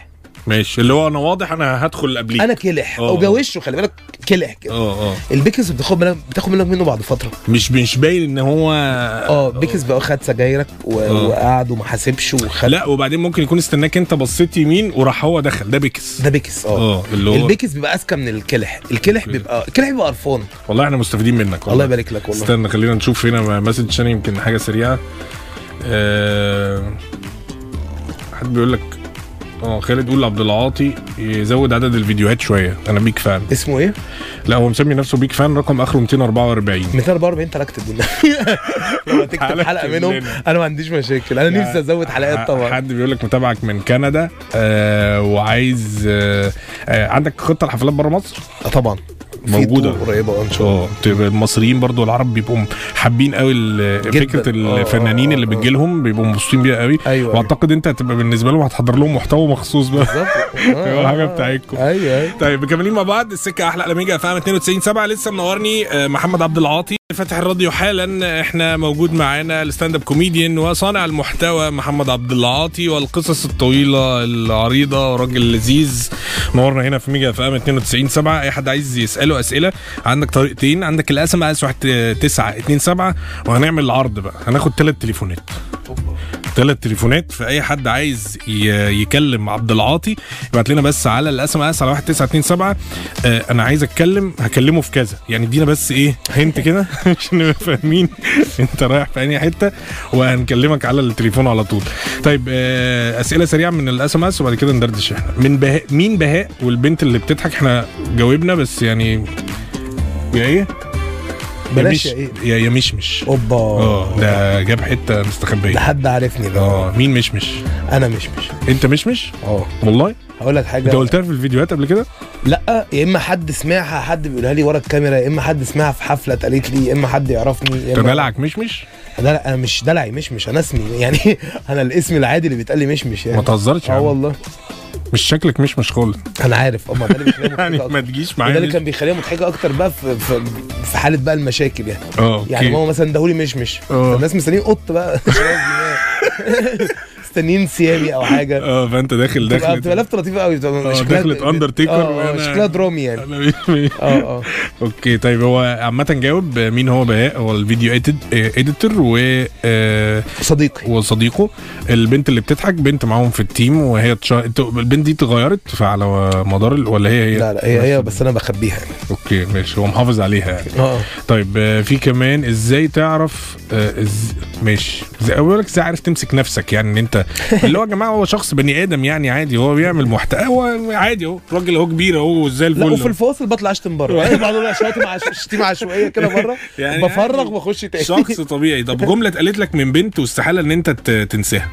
ماشي اللي هو انا واضح انا هدخل قبليك انا كلح اه. وده وشه خلي بالك كلح كده اه اه البيكس بتاخد منك بتاخد منك منه بعد فتره مش مش باين ان هو اه بيكس بقى خد سجايرك و- اه. وقعد وما حاسبش وخد لا وبعدين ممكن يكون استناك انت بصيت يمين وراح هو دخل ده بيكس ده بيكس اه اه اللي هو البيكس بيبقى اذكى من الكلح الكلح بيبقى الكلح بيبقى قرفان والله احنا مستفيدين منك الله يبارك لك والله استنى خلينا نشوف هنا مسج ثاني يمكن حاجه سريعه آه، حد بيقول لك اه خالد بيقول عبد العاطي يزود عدد الفيديوهات شويه انا بيك فان اسمه ايه؟ لا هو مسمي نفسه بيك فان رقم اخره 244 244 انت اكتب لما تكتب تعالى حلقه اكتب منهم لنا. انا ما عنديش مشاكل انا نفسي ازود حلقات طبعا حد بيقول لك متابعك من كندا آه وعايز آه آه عندك خطه لحفلات بره مصر؟ آه طبعا في موجودة. طرق قريبه اه ان شاء الله اه بتبقى المصريين برضو العرب بيبقوا حابين قوي ال- جداً. فكره اه، الفنانين اه، اللي اه. بتجي لهم بيبقوا مبسوطين بيها قوي ايوه واعتقد انت هتبقى بالنسبه لهم هتحضر لهم محتوى مخصوص بقى بالظبط آه، هو حاجة آه، بتاعتكم. ايوه ايوه طيب مكملين مع بعض السكه احلى على ميجا فاهم 92 7 لسه منورني آه، محمد عبد العاطي فاتح الراديو حالا احنا موجود معانا الستاند اب كوميديان وصانع المحتوى محمد عبد العاطي والقصص الطويله العريضه راجل لذيذ نورنا هنا في ميجا فاهم 92 7 اي حد عايز يساله اسئله عندك طريقتين عندك الاس ام اس 1927 وهنعمل العرض بقى هناخد ثلاث تليفونات ثلاث تليفونات فاي حد عايز ي- يكلم عبد العاطي يبعت لنا بس على الاس ام اس على 1927 آه انا عايز اتكلم هكلمه في كذا يعني ادينا بس ايه هنت كده عشان نبقى فاهمين انت رايح في انهي حته وهنكلمك على التليفون على طول طيب آه اسئله سريعه من الاس ام اس وبعد كده ندردش احنا من بهاء مين بهاء والبنت اللي بتضحك احنا جاوبنا بس يعني يا ايه بلاش يا يا مش ايه يا يا مشمش اوبا اه ده جاب حته ده مستخبيه حد عارفني ده اه مين مشمش انا مش مش انت مشمش اه والله هقول لك حاجه انت قلتها في الفيديوهات قبل كده لا يا اما حد سمعها حد بيقولها لي ورا الكاميرا يا اما حد سمعها في حفله اتقالت لي يا اما حد يعرفني يا انت اما دلعك مشمش لا لا انا مش دلعي مش مش انا اسمي يعني انا الاسم العادي اللي بيتقال لي مش مش ما يعني تهزرش يا اه عم والله مش شكلك مشمش خالص انا عارف اه ما ده اللي بيخليها يعني مضحكه ما اكتر تجيش وده معايا اللي كان بيخليها مضحكه اكتر بقى في في, في حاله بقى المشاكل يعني اه اوكي يعني ماما مثلا دهولي مش مش اه. الناس مستنيين قط بقى مستنيين سيامي او حاجه اه فانت داخل بتبقى داخل بتبقى لفته لطيفه قوي بتبقى اه، شكلها دخلت Undertaker اه اه وأنا- شكلها درامي يعني انا مش- مش- اه اه اوكي طيب هو عامة جاوب مين هو بهاء هو الفيديو اديتور و آه، صديقي وصديقه البنت اللي بتضحك بنت معاهم في التيم وهي تشا... انتوا- البنت دي اتغيرت على مدار ال... ولا هي هي لا لا هي هي بس انا بخبيها يعني اوكي ماشي هو محافظ عليها يعني اه طيب آه، في كمان ازاي تعرف آه، إز... ماشي ازاي اقول لك ازاي عارف تمسك نفسك يعني ان انت اللي هو يا جماعه هو شخص بني ادم يعني عادي هو بيعمل محتوى هو عادي اهو راجل اهو كبير اهو زي الفل لا وفي أهو. الفاصل بطلع اشتم بره يعني بعض شتيمه عش... شتيمه عشوائيه كده بره يعني بفرغ عادي. واخش تاني شخص طبيعي طب جمله اتقالت لك من بنت واستحاله ان انت ت- تنساها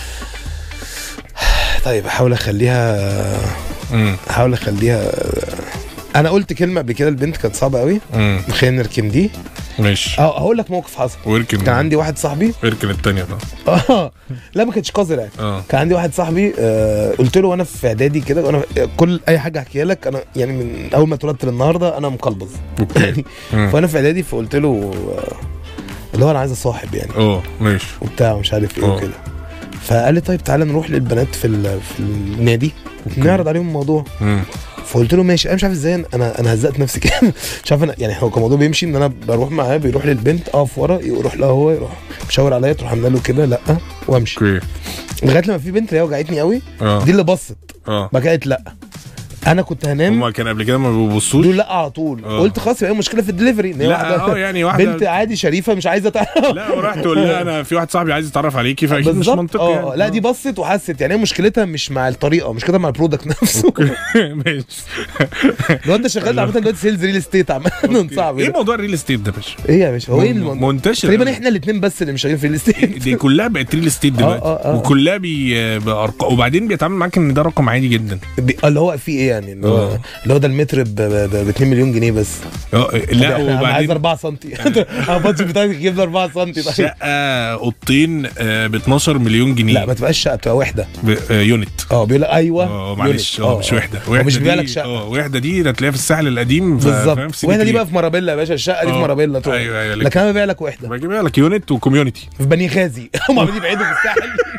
طيب احاول اخليها امم احاول اخليها انا قلت كلمه قبل كده البنت كانت صعبه قوي امم خلينا نركن دي ماشي اه هقول لك موقف حصل واركن كان عندي واحد صاحبي اركن التانية ده اه لا ما كانتش قذر يعني اه كان عندي واحد صاحبي آه قلت له وانا في اعدادي كده وانا كل اي حاجه احكيها لك انا يعني من اول ما اتولدت للنهارده انا مقلبظ اوكي يعني مم. فانا في اعدادي فقلت له آه، اللي هو انا عايز اصاحب يعني اه ماشي وبتاع ومش عارف ايه اه. وكده فقال لي طيب تعالى نروح للبنات في ال- في النادي نعرض عليهم الموضوع مم. فقلت له ماشي انا مش عارف ازاي انا انا هزقت نفسي كده مش عارف انا يعني هو كان الموضوع بيمشي ان انا بروح معاه بيروح للبنت اقف ورا يروح لها هو يروح مشاور عليا تروح عامله له كده لا وامشي اوكي لغايه لما في بنت اللي هي وجعتني قوي اه دي اللي بصت اه بعد كده قالت لا انا كنت هنام هما كان قبل كده ما بيبصوش دول لا على طول اه. قلت خلاص يبقى مشكله في الدليفري ان هي لا اه واحده يعني واحده بنت عادي شريفه مش عايزه تعرف لا وراح تقول لها انا في واحد صاحبي عايز يتعرف عليكي فاكيد مش بالظبط منطقي اه يعني. لا دي بصت وحست يعني هي مشكلتها مش مع الطريقه مشكلتها مع البرودكت نفسه ماشي الواد ده شغال عامه دلوقتي سيلز ريل استيت عامه صعب ايه كده. موضوع الريل استيت ده يا باشا؟ ايه يا باشا هو ايه الم- منتشر تقريبا أوي. احنا الاثنين بس اللي مش شغالين في الاستيت دي كلها بقت ريل استيت دلوقتي اه، اه. وكلها بي بارقام وبعدين بيتعامل معاك ان ده رقم عادي جدا بي- اللي هو في ايه يعني اللي هو اه. اللي هو ده المتر ب 2 مليون جنيه بس اه لا انا عايز وبعدين 4 سم انا البادجت بتاعتي تجيب لي 4 سم طيب شقه اوضتين ب 12 مليون جنيه لا ما تبقاش شقه بتبقى وحده ب- آه، يونت اه بيقول لك ايوه اه معلش يونت. اه مش وحده هو مش بيبيع دي- لك شقه اه وحده دي هتلاقيها في الساحل القديم ف- فاهم؟ بالظبط في وحده دي سيتي بقى في مرابيلا يا باشا الشقه دي في اه. مرابيلا طبعا ايوه ايوه لكن انا ببيع لك وحده بجيبها لك يونت وكوميونتي في بني غازي هم عاملين يبعدوا في الساحل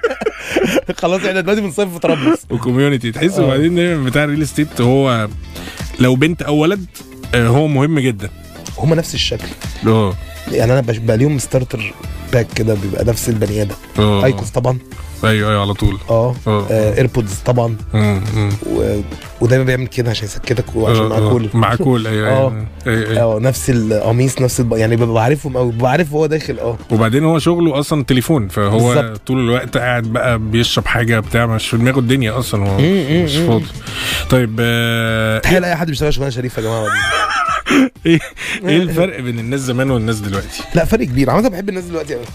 خلاص احنا دلوقتي بنصيف في طرابلس وكوميونتي تحس آه. وبعدين دايما بتاع الريل استيت هو لو بنت او ولد آه، هو مهم جدا هما نفس الشكل اه يعني انا بش- بقى ليهم ستارتر باك كده بيبقى نفس البني ادم اه ايكوس طبعا ايوه ايوه على طول اه اه ايربودز طبعا مم، مم. و... ودايما بيعمل كده عشان يسكتك وعشان آه، معاه آه. كول مع كول ايوه آه. ايوه أيوة، أيوة. اه نفس القميص نفس الب... يعني ببقى عارفهم قوي ببقى عارف هو داخل اه وبعدين هو شغله اصلا تليفون فهو بالظبط. طول الوقت قاعد بقى بيشرب حاجه بتاع مش في دماغه الدنيا اصلا هو مم، مم، مش مم. فاضي طيب آه، تخيل اي حد بيشتغل شغلانه شريفه يا جماعه والله. ايه ايه الفرق بين الناس زمان والناس دلوقتي؟ لا فرق كبير عامه بحب الناس دلوقتي قوي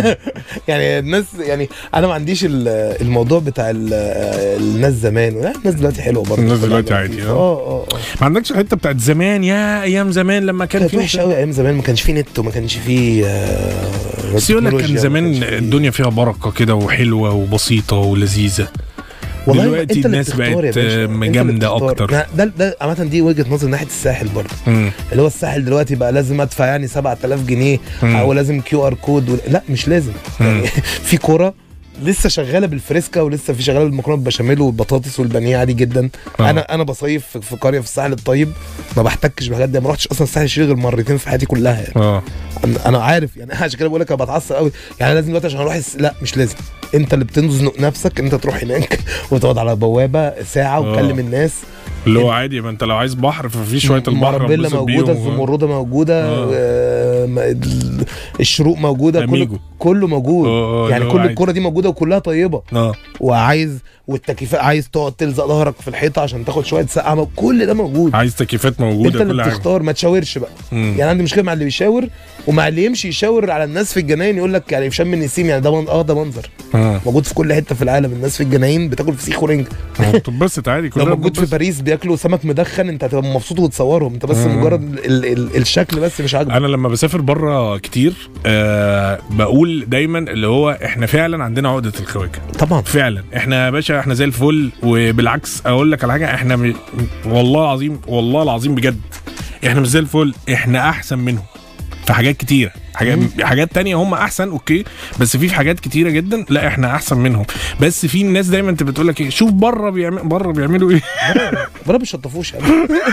يعني الناس يعني انا ما عنديش ال- الموضوع بتاع ال- الناس زمان لا الناس دلوقتي حلوه برضه الناس كل دلوقتي حاجة عادي، لطيفة. اه. اه اه اه ما عندكش الحته بتاعت زمان يا ايام زمان لما كان كانت في وحشه قوي ايام زمان ما كانش فيه نت وما كانش فيه آه، بس يقول لك كان تكنولوجيا، زمان ما كانش فيه- الدنيا فيها بركه كده وحلوه وبسيطه ولذيذه والله دلوقتي انت اللي الناس بتختار بقت يا باشا. آه، انت اللي جامده بتختار. اكتر ده ده, ده عامه دي وجهه نظر ناحيه الساحل برضه مم. اللي هو الساحل دلوقتي بقى لازم ادفع يعني 7000 جنيه مم. او لازم كيو ار كود و... لا مش لازم يعني في كوره لسه شغاله بالفريسكا ولسه في شغاله بالمكرونه بالبشاميل والبطاطس والبانيه عادي جدا آه. انا انا بصيف في- في قريه في الساحل الطيب ما بحتكش بالحاجات دي ما رحتش اصلا الساحل الشرير غير مرتين في حياتي كلها يعني اه أنا- انا عارف يعني عشان كده بقول لك انا بتعصب قوي يعني أنا لازم دلوقتي عشان اروح الس... لا مش لازم انت اللي بتزنق نفسك ان انت تروح هناك وتقعد على بوابه ساعه آه. وتكلم الناس اللي هو عادي ما انت لو عايز بحر ففي شويه البحر مربيلا انبسط موجوده بيهم. الزمرده موجوده آه. آه، م- ال- الشروق موجوده أميجو. كله كله موجود آه، آه، يعني اللي هو كل عادي. الكوره دي موجوده وكلها طيبه اه وعايز والتكييفات عايز تقعد تلزق ظهرك في الحيطه عشان تاخد شويه سقعه كل ده موجود عايز تكييفات انت موجوده اللي كل حاجه بتختار ما تشاورش بقى مم. يعني عندي مشكله مع اللي بيشاور ومع اللي يمشي يشاور على الناس في الجناين يقول لك يعني شم النسيم يعني ده من... اه ده منظر اه موجود في كل حته في العالم الناس في الجناين بتاكل فسيخ ورنج بتتبسط عادي لو كلنا موجود في بنتبسط. باريس بياكلوا سمك مدخن انت هتبقى مبسوط وتصورهم انت بس مم. مجرد ال... ال... الشكل بس مش عاجبك انا لما بسافر بره كتير آه بقول دايما اللي هو احنا فعلا عندنا عقده الخواجه طبعا فعلا احنا يا باشا احنا زي الفل وبالعكس اقول لك على حاجه احنا م... والله العظيم والله العظيم بجد احنا مش زي الفل احنا احسن منهم في حاجات كتيره حاجات حاجات تانية هم احسن اوكي بس في في حاجات كتيره جدا لا احنا احسن منهم بس في ناس دايما انت بتقول لك ايه شوف بره بيعمل بره بيعملوا ايه بره بيشطفوش يعني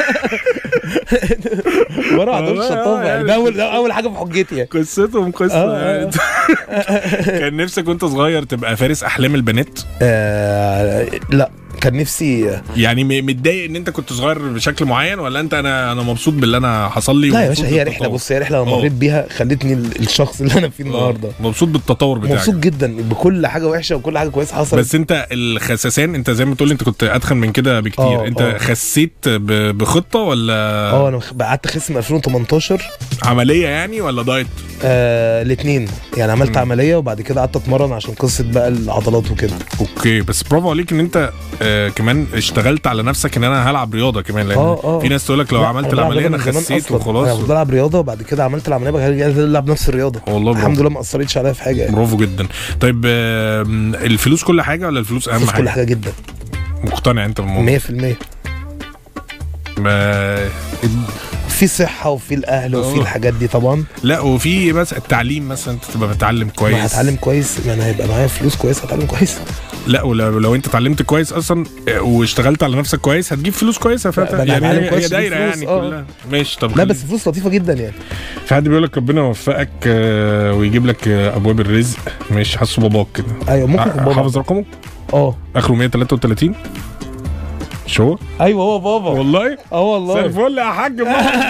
بره ما عندهمش والله شطافه آه، يعني ده اول ده اول حاجه في حجتي يعني قصتهم قصه آه، آه. كان نفسك وانت صغير تبقى فارس احلام البنات آه لا كان نفسي يعني م- متضايق ان انت كنت صغير بشكل معين ولا انت انا انا مبسوط باللي انا حصل لي لا يا ومبسوط باشا هي بالتطور؟ رحله بص هي رحله انا آه. مريت بيها خلتني ال- الشخص اللي انا فيه النهارده آه، مبسوط بالتطور بتاعك مبسوط جدا بكل حاجه وحشه وكل حاجه كويسه حصلت بس انت الخسسان انت زي ما تقول انت كنت اتخن من كده بكتير آه، انت آه. خسيت ب- بخطه ولا اه انا خ- قعدت اخس من 2018 عمليه يعني ولا دايت آه الاثنين يعني عملت مم. عمليه وبعد كده قعدت اتمرن عشان قصه بقى العضلات وكده اوكي بس برافو عليك ان انت آه كمان اشتغلت على نفسك ان انا هلعب رياضه كمان لان آه، آه. في ناس تقول لك لو لا، عملت أنا بلعب العمليه انا رياضة من زمان خسيت أصلاً. انا وخلاص كنت بلعب رياضه وبعد كده عملت العمليه بعد كده رجعت العب نفس الرياضه والله برافو الحمد لله ما اثرتش عليا في حاجه يعني برافو جدا طيب آم، الفلوس كل حاجه ولا الفلوس اهم بص حاجه كل حاجه جدا مقتنع انت بالموضوع 100% ما- في صحه وفي الاهل وفي آه. الحاجات دي طبعا لا وفي بس التعليم مثلا انت تبقى متعلم ما كويس هتعلم كويس يعني هيبقى معايا فلوس كويسه هتعلم كويس لا ولو لو انت اتعلمت كويس اصلا آه، واشتغلت على نفسك كويس هتجيب فلوس كويسه فانت بقى يعني هتعلم هي كويس هي تجيب دايره فلوس، يعني آه. كلها ماشي طب لا خلي- بس فلوس لطيفه جدا يعني في حد بيقول لك ربنا يوفقك آه، ويجيب لك آه، ابواب الرزق ماشي حاسه باباك كده ايوه ممكن يكون ع- بابا حافظ رقمه اه اخره 133 مش هو ايوه هو بابا والله اه مساء والله الفل يا حاج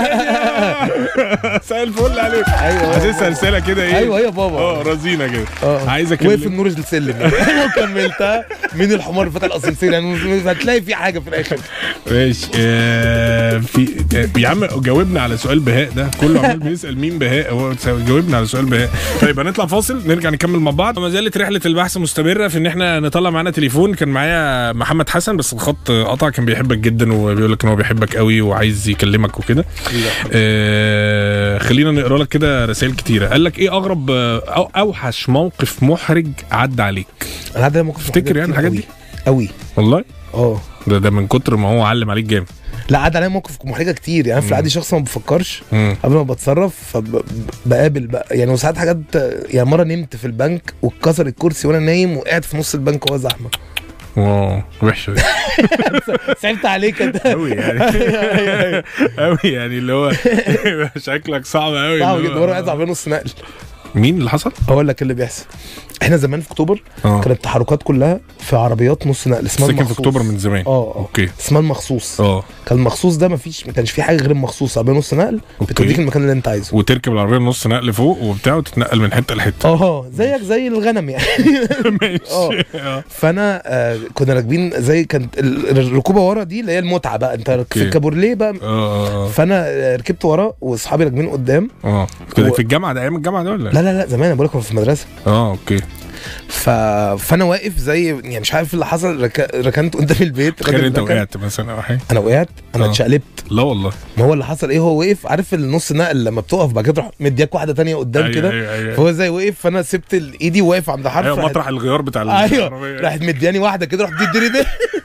مساء الفل عليك ايوه حاسسها رساله كده ايه ايوه هي بابا اه رزينه كده اه عايز وقف اكلم النور السلم لو كملتها مين الحمار اللي فتح الاسانسير يعني مش هتلاقي في حاجه في الاخر ماشي آه في آه يا عم جاوبنا على سؤال بهاء ده كله عمال بيسال مين بهاء هو جاوبنا على سؤال بهاء طيب هنطلع فاصل نرجع نكمل مع بعض ما زالت رحله البحث مستمره في ان احنا نطلع معانا تليفون كان معايا محمد حسن بس الخط قطع كان بيحبك جدا وبيقول لك ان هو بيحبك قوي وعايز يكلمك وكده آه خلينا نقرا لك كده رسائل كتيره قال لك ايه اغرب آه، او اوحش موقف محرج عدى عليك انا عندي موقف تفتكر يعني الحاجات دي قوي والله اه ده ده من كتر ما هو علم عليك جامد لا عدى عليا موقف محرجه كتير يعني أنا في مم. العادي شخص ما بفكرش مم. قبل ما بتصرف فبقابل بقى يعني وساعات حاجات يعني مره نمت في البنك واتكسر الكرسي وانا نايم وقعت في نص البنك وهو زحمه واو وحشه دي صعبت عليك انت قوي يعني قوي يعني اللي هو شكلك صعب قوي صعب جدا مره قاعد عامل نص نقل مين اللي حصل؟ اقول لك اللي بيحصل احنا زمان في اكتوبر اه كانت التحركات كلها في عربيات نص نقل اسمها ساكن في المخصوص اكتوبر من زمان اه اه اوكي اسمها المخصوص اه كان المخصوص ده مفيش ما كانش فيه حاجه غير المخصوص عربيه نص نقل بتوديك اوكي المكان اللي انت عايزه وتركب العربيه نص نقل فوق وبتاع وتتنقل من حته لحته اه زيك زي الغنم يعني ماشي اه فانا آه كنا راكبين زي كانت ال- الركوبه ورا دي اللي هي المتعه بقى انت في اوكي. الكابورليه بقى اه فانا آه، ركبت ورا واصحابي راكبين قدام اه كده و- في الجامعه ده ايام الجامعه ده ولا لا لا لا زمان انا بقول لك كنا في المدرسه اه اوكي ف... فانا واقف زي يعني مش عارف اللي حصل رك... ركنت قدام البيت تخيل الراجل انت ركن. وقعت مثلا او حاجه انا وقعت انا آه. اتشقلبت لا والله ما هو اللي حصل ايه هو وقف عارف النص نقل لما بتقف بعد كده تروح مدياك واحده تانية قدام أيوة، كده أيوة، أيوة. فهو زي وقف فانا سبت ال- ايدي واقف عند حرف ايوه راحت- مطرح الغيار بتاع ايوه العربية. راحت مدياني واحده كده رحت تديني ده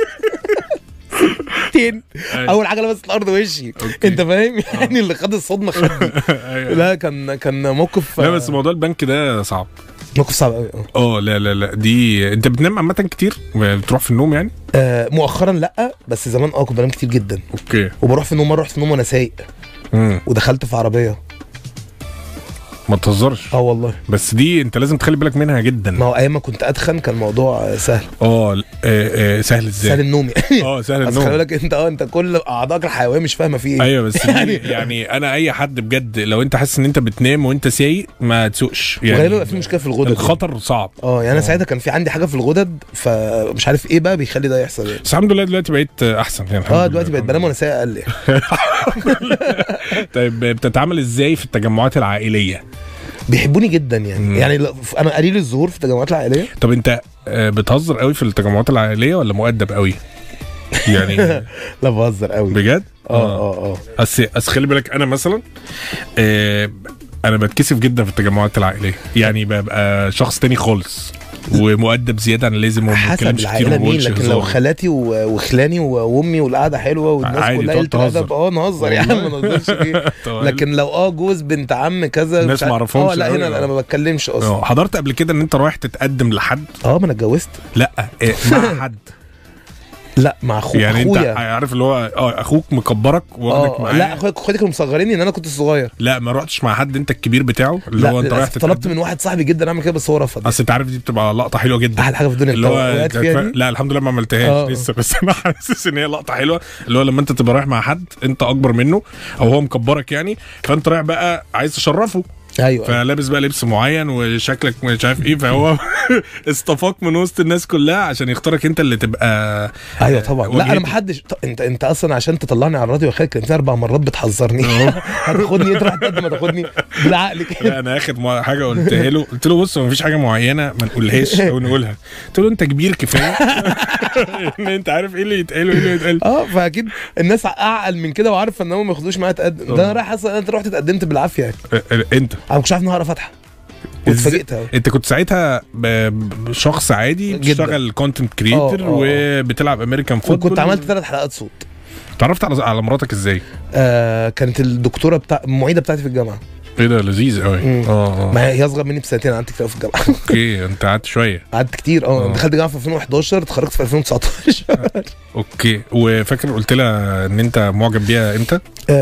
تين أيوة. اول حاجه لمست الارض وشي أوكي. انت فاهم يعني اللي خد الصدمه خدني أيوة. لا كان كان موقف لا بس موضوع البنك ده صعب موقف صعب قوي اه لا لا لا دي انت بتنام عامه كتير بتروح في النوم يعني آه مؤخرا لا بس زمان اه كنت بنام كتير جدا اوكي وبروح في النوم مره رحت في النوم وانا سايق امم ودخلت في عربيه ما تهزرش اه والله بس دي انت لازم تخلي بالك منها ما جدا هو ايام ما كنت ادخن كان الموضوع آه، سهل اه آه، آه، سهل سهل ازاي النوم يعني اه سهل بس خلي النوم بالك انت اه انت كل اعضائك الحيويه مش فاهمه فيه ايه ايوه بس يعني- يعني يعني انا اي حد بجد لو انت حاسس ان انت بتنام وانت سايق ما تسوقش وغالبا يعني بيبقى في مشكله في الغدد الخطر صعب اه يعني انا آه. ساعتها كان في عندي حاجه في الغدد فمش عارف ايه بقى بيخلي ده يحصل يعني بس الحمد لله دلوقتي بقيت احسن يعني الحمد اه لله. دلوقتي بقيت بنام وانا سايق اقل يعني. طيب بتتعامل ازاي في التجمعات العائليه بيحبوني جدا يعني مم. يعني لو- انا قليل الظهور في التجمعات العائليه طب انت آه، بتهزر قوي في التجمعات العائليه ولا مؤدب قوي يعني لا بهزر قوي بجد اه اه اه بس بس خلي بالك انا مثلا آه انا بتكسف جدا في التجمعات العائليه يعني ببقى شخص تاني خالص ومؤدب زياده عن اللازم وما حسب بتكلمش كتير العائله وما مين بقولش لكن لو هزار. خالاتي و- وخلاني و- وامي والقعده حلوه والناس عادي كلها تقعد قلت الادب تهزر. اه نهزر يا عم ما والله. نهزرش فيه طب لكن لو اه جوز بنت عم كذا الناس مش عارف- ما اعرفهمش اه لا قوي، هنا اه. انا ما بتكلمش اصلا اه حضرت قبل كده ان انت رايح تتقدم لحد اه ما انا اتجوزت لا آه، مع حد لا مع اخو يعني انت اخويا عارف اللي هو اه اخوك مكبرك واخدك اه معاه لا اخويا اخواتي كانوا مصغريني ان انا كنت صغير لا ما رحتش مع حد انت الكبير بتاعه اللي لا هو انت رايح للأسف طلبت تتقدم من واحد صاحبي جدا اعمل كده بس هو رفض اصل انت عارف دي بتبقى لقطه حلوه جدا احلى حاجه في الدنيا اللي انت هو وقعت كانت فيها ف- دي لا الحمد لله ما عملتهاش اه. لسه بس انا حاسس ان هي لقطه حلوه اللي هو لما انت تبقى رايح مع حد انت اكبر منه او هو مكبرك يعني فانت رايح بقى عايز تشرفه ايوه فلابس بقى لبس معين وشكلك مش عارف ايه فهو اصطفاك من وسط الناس كلها عشان يختارك انت اللي تبقى ايوه طبعا لا انا واجهته. ما حدش ط- انت انت اصلا عشان تطلعني على الراديو يا خالد كلمتني اربع مرات بتحذرني هتاخدني ايه تروح تقدم ما تاخدني بالعقل كده لا انا اخد مع- حاجه قلتها له قلت له بص ما فيش حاجه معينه ما نقولهاش او نقولها قلت له انت كبير كفايه ان انت عارف ايه اللي يتقال وايه اللي يتقال اه فاكيد الناس اعقل من كده وعارفه ان هم ما ياخدوش معايا تقدم ده انا رايح اصلا انت رحت اتقدمت بالعافيه يعني اه، اه، انت انا ما كنتش عارف ان هقرا فاتحه واتفاجئت قوي انت كنت ساعتها ب- بشخص عادي جدا. بتشتغل كونتنت كريتور اه، اه، اه. وبتلعب امريكان فوتبول وكنت عملت ثلاث حلقات صوت اتعرفت على على مراتك ازاي؟ آه كانت الدكتوره بتاع المعيده بتاعتي في الجامعه ايه ده لذيذ قوي مم. اه اه ما هي اصغر مني بسنتين قعدت كتير أوي في الجامعه اوكي انت قعدت شويه قعدت كتير اه اه. دخلت جامعه في 2011 اتخرجت في 2019 اوكي وفاكر قلت لها ان انت معجب بيها امتى؟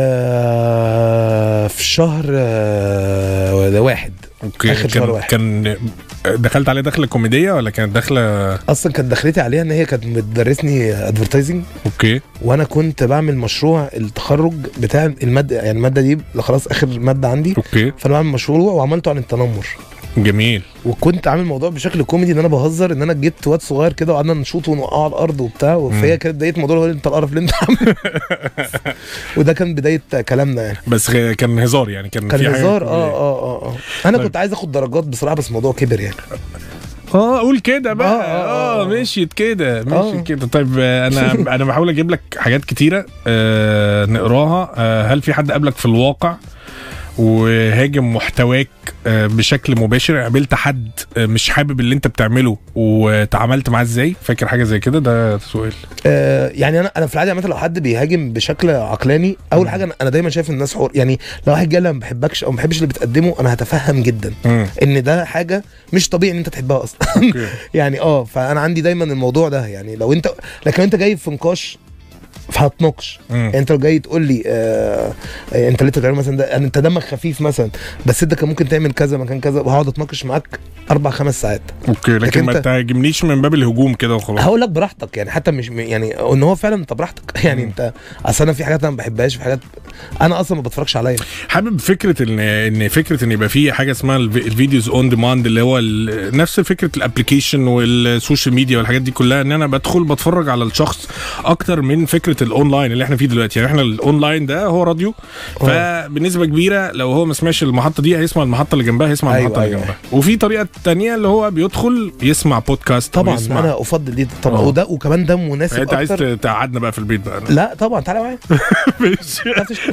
آه في شهر آه ده واحد اوكي آخر شهر كان واحد. كان دخلت عليه دخله كوميديه ولا كانت دخله اصلا كانت دخلتي عليها ان هي كانت بتدرسني ادفرتايزنج اوكي وانا كنت بعمل مشروع التخرج بتاع الماده يعني الماده دي خلاص اخر ماده عندي اوكي فانا بعمل مشروع وعملته عن التنمر جميل وكنت عامل الموضوع بشكل كوميدي ان انا بهزر ان انا جبت واد صغير كده وقعدنا نشوطه ونوقعه على الارض وبتاع فهي كانت بدايه الموضوع اللي هو انت القرف اللي انت عامله وده كان بدايه كلامنا يعني بس غ- كان هزار يعني كان كان في حاجة هزار اه كوميدية. اه اه اه انا طيب. كنت عايز اخد درجات بصراحه بس الموضوع كبر يعني اه قول كده بقى آه، آه، اه, آه. مشيت كده مشيت آه. كده طيب آه، انا انا بحاول اجيب لك حاجات كتيره آه نقراها آه هل في حد قابلك في الواقع وهاجم محتواك آه، بشكل مباشر قابلت حد آه، مش حابب اللي انت بتعمله وتعاملت معاه ازاي فاكر حاجه زي كده ده سؤال آه يعني انا انا في العاده مثلا لو حد بيهاجم بشكل عقلاني اول حاجه أنا- انا دايما شايف ان الناس حر يعني لو واحد جه ما بحبكش او ما بحبش اللي بتقدمه انا هتفهم جدا مم. ان ده حاجه مش طبيعي ان انت تحبها اصلا اوكي يعني اه فانا عندي دايما الموضوع ده يعني لو انت لكن انت جاي في نقاش فهتناقش مم. يعني انت لو جاي تقول لي آه آه، انت ليه بتعمل مثلا ده يعني انت دمك خفيف مثلا بس انت كان ممكن تعمل كذا مكان كذا وهقعد اتناقش معاك اربع خمس ساعات اوكي لكن, لكن ما انت- تهاجمنيش من باب الهجوم كده وخلاص هقول لك براحتك يعني حتى مش يعني ان هو فعلا انت براحتك يعني مم. انت اصل انا في حاجات انا ما بحبهاش في حاجات انا اصلا ما بتفرجش عليا حابب فكره ان ان فكره ان يبقى في حاجه اسمها الفي- الفيديوز اون ديماند اللي هو ال- نفس فكره الابلكيشن والسوشيال ميديا والحاجات دي كلها ان انا بدخل بتفرج على الشخص اكتر من فكره الاونلاين اللي احنا فيه دلوقتي يعني احنا الاونلاين ده هو راديو فبنسبه كبيره لو هو ما سمعش المحطه دي هيسمع المحطه اللي جنبها هيسمع أيوة، المحطه اللي أيوة. جنبها وفي طريقه تانية اللي هو بيدخل يسمع بودكاست طبعا ويسمع انا افضل دي طبعا اه. وده وكمان ده مناسب انت عايز اكتر تقعدنا بقى في البيت بقى لا طبعا تعالى معايا ماشي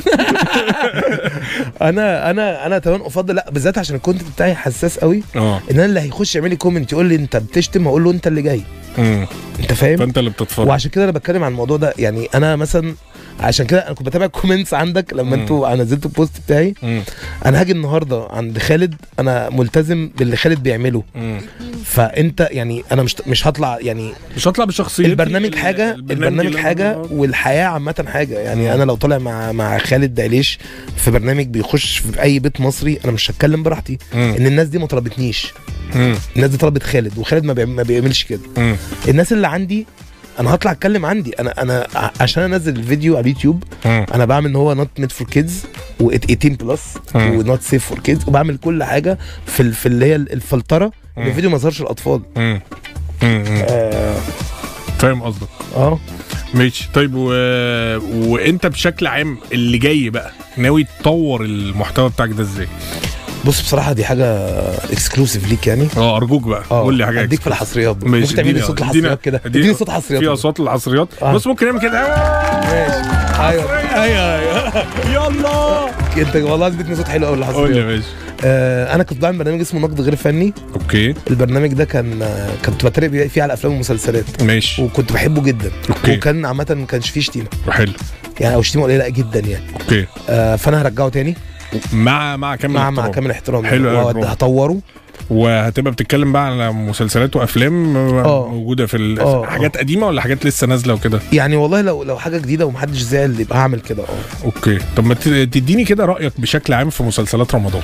انا انا انا كمان افضل لا بالذات عشان الكونتنت بتاعي حساس قوي اه ان انا اللي هيخش يعمل لي كومنت يقول لي انت بتشتم هقول له انت اللي جاي أمم. انت فاهم فانت اللي بتتفرج وعشان كده انا بتكلم عن الموضوع ده يعني انا مثلا عشان كده انا كنت بتابع الكومنتس عندك لما مم. انتوا نزلتوا البوست بتاعي أمم. انا هاجي النهارده عند خالد انا ملتزم باللي خالد بيعمله أمم. فانت يعني انا مش مش هطلع يعني مش هطلع بشخصيتي البرنامج ال- حاجه البرنامج اللي أنا حاجه بعمله. والحياه عامه حاجه يعني مم. انا لو طالع مع مع خالد دعليش في برنامج بيخش في اي بيت مصري انا مش هتكلم براحتي مم. ان الناس دي ما طلبتنيش مم. الناس دي طلبت خالد وخالد ما, بيعمل ما بيعملش كده مم. الناس اللي عندي انا هطلع اتكلم عندي انا انا ع- عشان انزل الفيديو على اليوتيوب مم. انا بعمل ان هو نوت ميد فور كيدز و18 بلس مم. ونوت سيف فور كيدز وبعمل كل حاجه في ال- في اللي هي الفلتره ان مم. الفيديو ما يظهرش الاطفال مم. مم. اه فاهم قصدك اه ماشي طيب و... وانت بشكل عام اللي جاي بقى ناوي تطور المحتوى بتاعك ده ازاي؟ بص بصراحه دي حاجه اكسكلوسيف ليك يعني اه ارجوك بقى اه قول لي حاجه اديك في exclusive. الحصريات بقى. ماشي، ممكن تعمل لي اديني- صوت اديني- الحصريات كده اديني- اديني صوت حصريات في اصوات الحصريات آه. بص ممكن نعمل كده ماشي ايوه ايوه ايوه يلا انت والله اديتني صوت حلو قوي قول لي يا الحصريات باشا آه انا كنت بعمل برنامج اسمه نقد غير فني اوكي البرنامج ده كان آه، كنت بتريق فيه على افلام ومسلسلات ماشي وكنت بحبه جدا اوكي وكان عامه ما كانش فيه شتيمه حلو يعني او شتيمه قليله جدا يعني اوكي آه فانا هرجعه تاني مع مع كامل مع مع احترام. كامل احترام حلو يعني. أوي، وهد- برافو. هطوره وهتبقى بتتكلم بقى على مسلسلات وافلام اه. موجوده في ال- اه، حاجات قديمه ولا حاجات لسه نازله وكده يعني والله لو لو حاجه جديده ومحدش زعل يبقى هعمل كده اه اوكي طب ما ت- تديني كده رايك بشكل عام في مسلسلات رمضان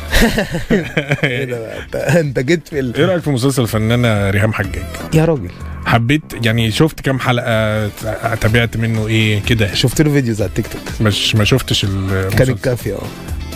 ايه ده بقى انت انت جيت في ال... ايه رايك في مسلسل الفنانه ريهام حجاج يا راجل حبيت يعني شفت كام حلقه تابعت منه ايه كده شفت له فيديوز على التيك توك مش ما شفتش المسلسل كانت كافيه اه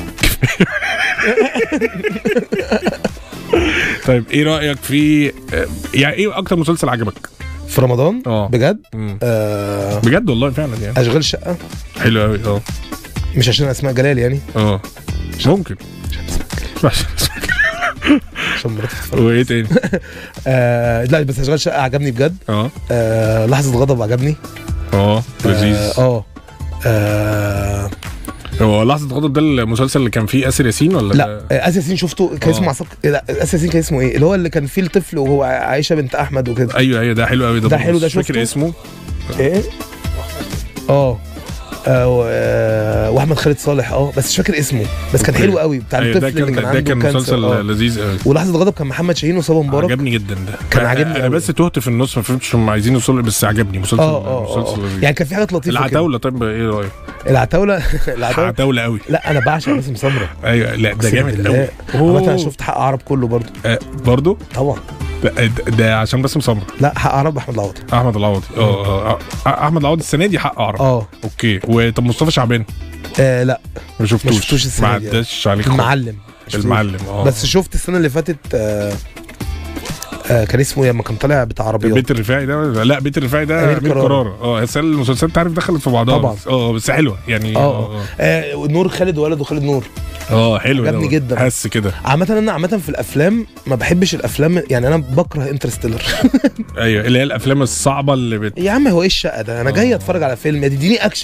طيب ايه رايك في يعني ايه اكتر مسلسل عجبك في رمضان اه بجد مم. آه بجد والله فعلا يعني اشغال شقه حلو قوي اه مش عشان اسماء جلال يعني اه ممكن عشان مراتي بتتفرج. وايه تاني آه لا بس اشغال شقه عجبني بجد اه آه لحظه غضب عجبني اه لذيذ اه آه، هو لحظه غضب ده المسلسل اللي كان فيه اسر ياسين ولا لا ده- آه، اسر ياسين شفته كان آه. اسمه عصام لا اسر ياسين كان اسمه ايه اللي هو اللي كان فيه الطفل وهو عائشه بنت احمد وكده ايوه ايوه ده حلو قوي ده ده برضه، حلو، ده مش فاكر شفته؟ اسمه ايه اه آه، و- آه، واحمد خالد صالح اه بس مش فاكر اسمه بس كان أوكي. حلو قوي بتاع أيوة، الطفل ده اللي كان كان ده عنده كان كانسر مسلسل آه. لذيذ قوي ولحظه غضب كان محمد شاهين وصابه مبارك عجبني جدا ده كان أنا- عاجبني انا أوي. بس تهت في النص ما فهمتش هم عايزين يوصلوا بس عجبني مسلسل اه اه مسلسل اه لذيذ يعني كان في حاجات لطيفه كده. العتاوله طيب ايه رايك؟ العتاوله العتاوله عتاوله قوي لا انا بعشق باسم سمره ايوه لا ده أقسم جامد بالله. قوي عامة انا شفت حق عرب كله برضو آه برضه طبعا ده, ده عشان باسم سمره لا حق عرب احمد العوضي احمد العوضي اه اه آه، احمد العوضي السنه دي حق اعرف اه اوكي وطب مصطفى شعبان آه، لا ما شفتوش شفتوش السنة ما دي. عداش عليك خالص. المعلم شفتوش. المعلم اه بس شفت السنه اللي فاتت آه آه كان اسمه ايه لما كان طالع بتاع عربيات بيت الرفاعي ده ولا- لا بيت الرفاعي ده أمير امير كرارة. كرارة اه بس المسلسلات انت عارف دخلت في بعضها طبعا. بس- اه بس حلوه يعني اه اه آه، نور خالد وولده خالد نور اه حلو عجبني ده. جدا. حس كده عامة انا عامة في الافلام ما بحبش الافلام يعني انا بكره انترستيلر ايوه اللي هي الافلام الصعبه اللي بت... يا عم هو ايه الشقة ده انا جاي آه. اتفرج على فيلم يا تديني اكشن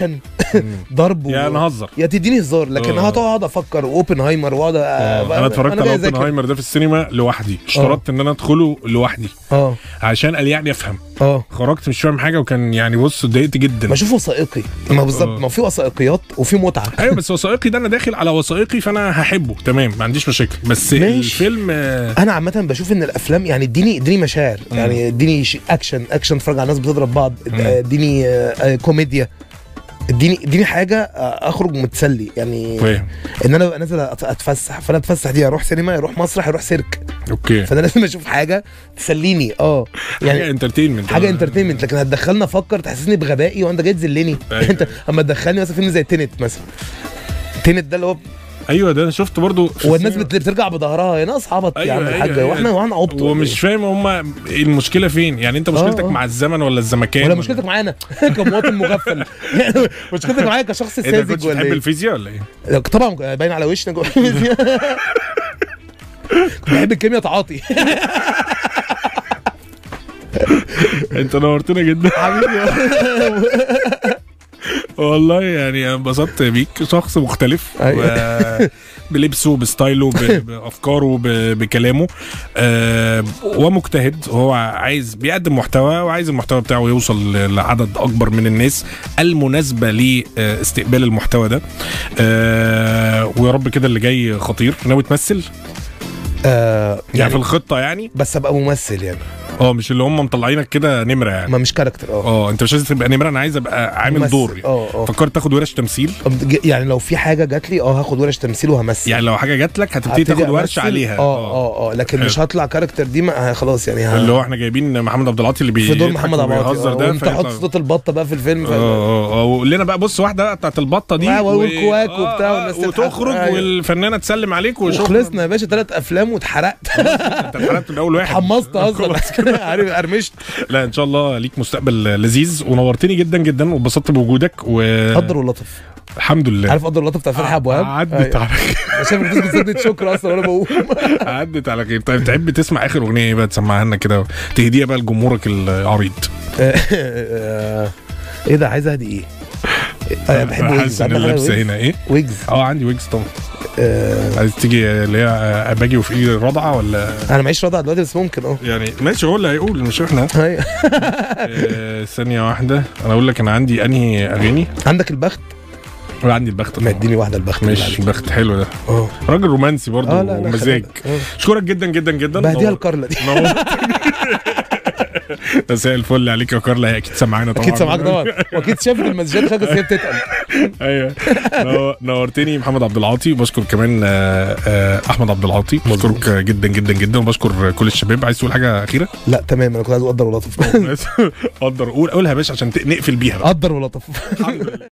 ضرب و... يا نهزر يا تديني هزار لكن آه. هقعد افكر واوبنهايمر واقعد أ- انا اتفرجت على جاي أذاكر. اوبنهايمر ده في السينما لوحدي اشترطت ان انا ادخله لوحدي اه عشان قال يعني افهم اه خرجت مش فاهم حاجه وكان يعني بص اتضايقت جدا ما اشوف وثائقي ما بالظبط آه. ما في وثائقيات وفي متعه ايوه بس وثائقي ده انا داخل على وثائقي فانا هحبه تمام ما عنديش مشاكل بس ماشي. الفيلم آه، انا عامه بشوف ان الافلام يعني اديني اديني مشاعر مم. يعني اديني ش- اكشن اكشن اتفرج على ناس بتضرب بعض مم. اديني آه، آه، كوميديا اديني اديني حاجه آه، اخرج متسلي يعني فاهم ان انا ابقى نازل أت- اتفسح فانا اتفسح دي اروح سينما اروح مسرح اروح سيرك اوكي فانا لازم اشوف حاجه تسليني اه يعني يعني انترتينمنت حاجه انترتينمنت لكن هتدخلني افكر تحسسني بغبائي وانت جاي تذلني أيوة. انت اما تدخلني مثلا فيلم زي تينت مثلا تينت ده اللي هو ايوه ده انا شفت برضو في والناس السينما. بت- بترجع بظهرها يا ناس عبط يا أيوة، عم أيوة، الحاج أيوة. واحنا واحنا عبط ولا ومش فاهم هما المشكله فين يعني انت مشكلتك آه. مع الزمن ولا الزمكان ولا مشكلتك معانا كمواطن مغفل يعني مشكلتك معايا كشخص انت كنت ساذج ولا بتحب ايه؟ الفيزياء ولا ايه؟ طبعا باين على وشنا جوه الفيزياء. كنت بحب الكيمياء تعاطي انت نورتنا جدا حبيبي والله يعني انبسطت بيك شخص مختلف أيوة. و- بلبسه بستايله ب- بافكاره ب- بكلامه آه، ومجتهد هو عايز بيقدم محتوى وعايز المحتوى بتاعه يوصل ل- لعدد اكبر من الناس المناسبه لاستقبال المحتوى ده آه، ويا رب كده اللي جاي خطير ناوي تمثل آه، يعني في يعني الخطه يعني بس ابقى ممثل يعني اه مش اللي هم مطلعينك كده نمره يعني ما مش كاركتر اه اه انت مش عايز تبقى نمره انا عايز ابقى عامل ممثل. دور يعني. اه اه فكرت تاخد ورش تمثيل ج- يعني لو في حاجه جات لي اه هاخد ورش تمثيل وهمثل يعني لو حاجه جات لك هتبتدي هبتدي تاخد ورشه أمثل. عليها اه اه اه لكن مش هطلع كاركتر دي ما خلاص يعني ه- اللي هو احنا جايبين محمد عبد العاطي اللي في بيضحك دور محمد عبد العاطي وبيهزر آه، ده وانت حط فيطلع- صوت البطه بقى في الفيلم اه ف... اه اه وقول لنا بقى بص واحده بتاعت البطه دي آه، و- والكواك آه، وبتاع آه، والناس تضحك. وتخرج أيوة. والفنانه تسلم عليك وشكرا وخلصنا يا باشا ثلاث افلام واتحرقت انت اتحركت من اول واحد حمصت اصلا عارف قرمشت لا ان شاء الله ليك مستقبل لذيذ ونورتني جدا جدا واتبسطت بوجودك و قدر ولطف الحمد لله عارف قدر ولطف بتاع فتحي ابو وهاب عدت أيوة. على خير انا شايفك بتسكت سجدة شكر اصلا وانا بقوم عدت على خير طيب تحب تسمع اخر اغنيه ايه بقى تسمعها لنا كده تهديها بقى لجمهورك العريض ايه ده عايز اهدي ايه؟ آه، بحب أنا ويجز حاسس ان عندك حاجة اللبسه ويجز؟ هنا ايه ويجز اه عندي ويجز طبعا آه، عايز تيجي اللي هي آه، باجي وفي ايدي رضعه ولا انا معيش رضا دلوقتي بس ممكن اه يعني ماشي هو اللي هيقول مش احنا أيوة. آه، ثانيه واحده انا اقول لك انا عندي انهي اغاني عندك البخت ولا عندي البخت ما طبعاً. اديني واحده البخت بالله ماشي عليك. البخت حلو ده اه راجل رومانسي برضه اه لا لا ومزاج خلينا- آه. اشكرك جدا جدا جدا بهديها نور- لكارلا دي نور. مساء الفل عليك يا كارلا هي اكيد سامعانا طبعا اكيد سامعاك طبعا واكيد شافت المسجات خلاص هي بتتقل ايوه نو- نورتني محمد عبد العاطي بشكر كمان آه، آه، احمد عبد العاطي بشكرك جدا جدا جدا وبشكر كل الشباب عايز تقول حاجه اخيره لا تمام انا كنت عايز اقدر ولطف قدر قول قولها يا باشا عشان ت- نقفل بيها قدر ولطف الحمد لله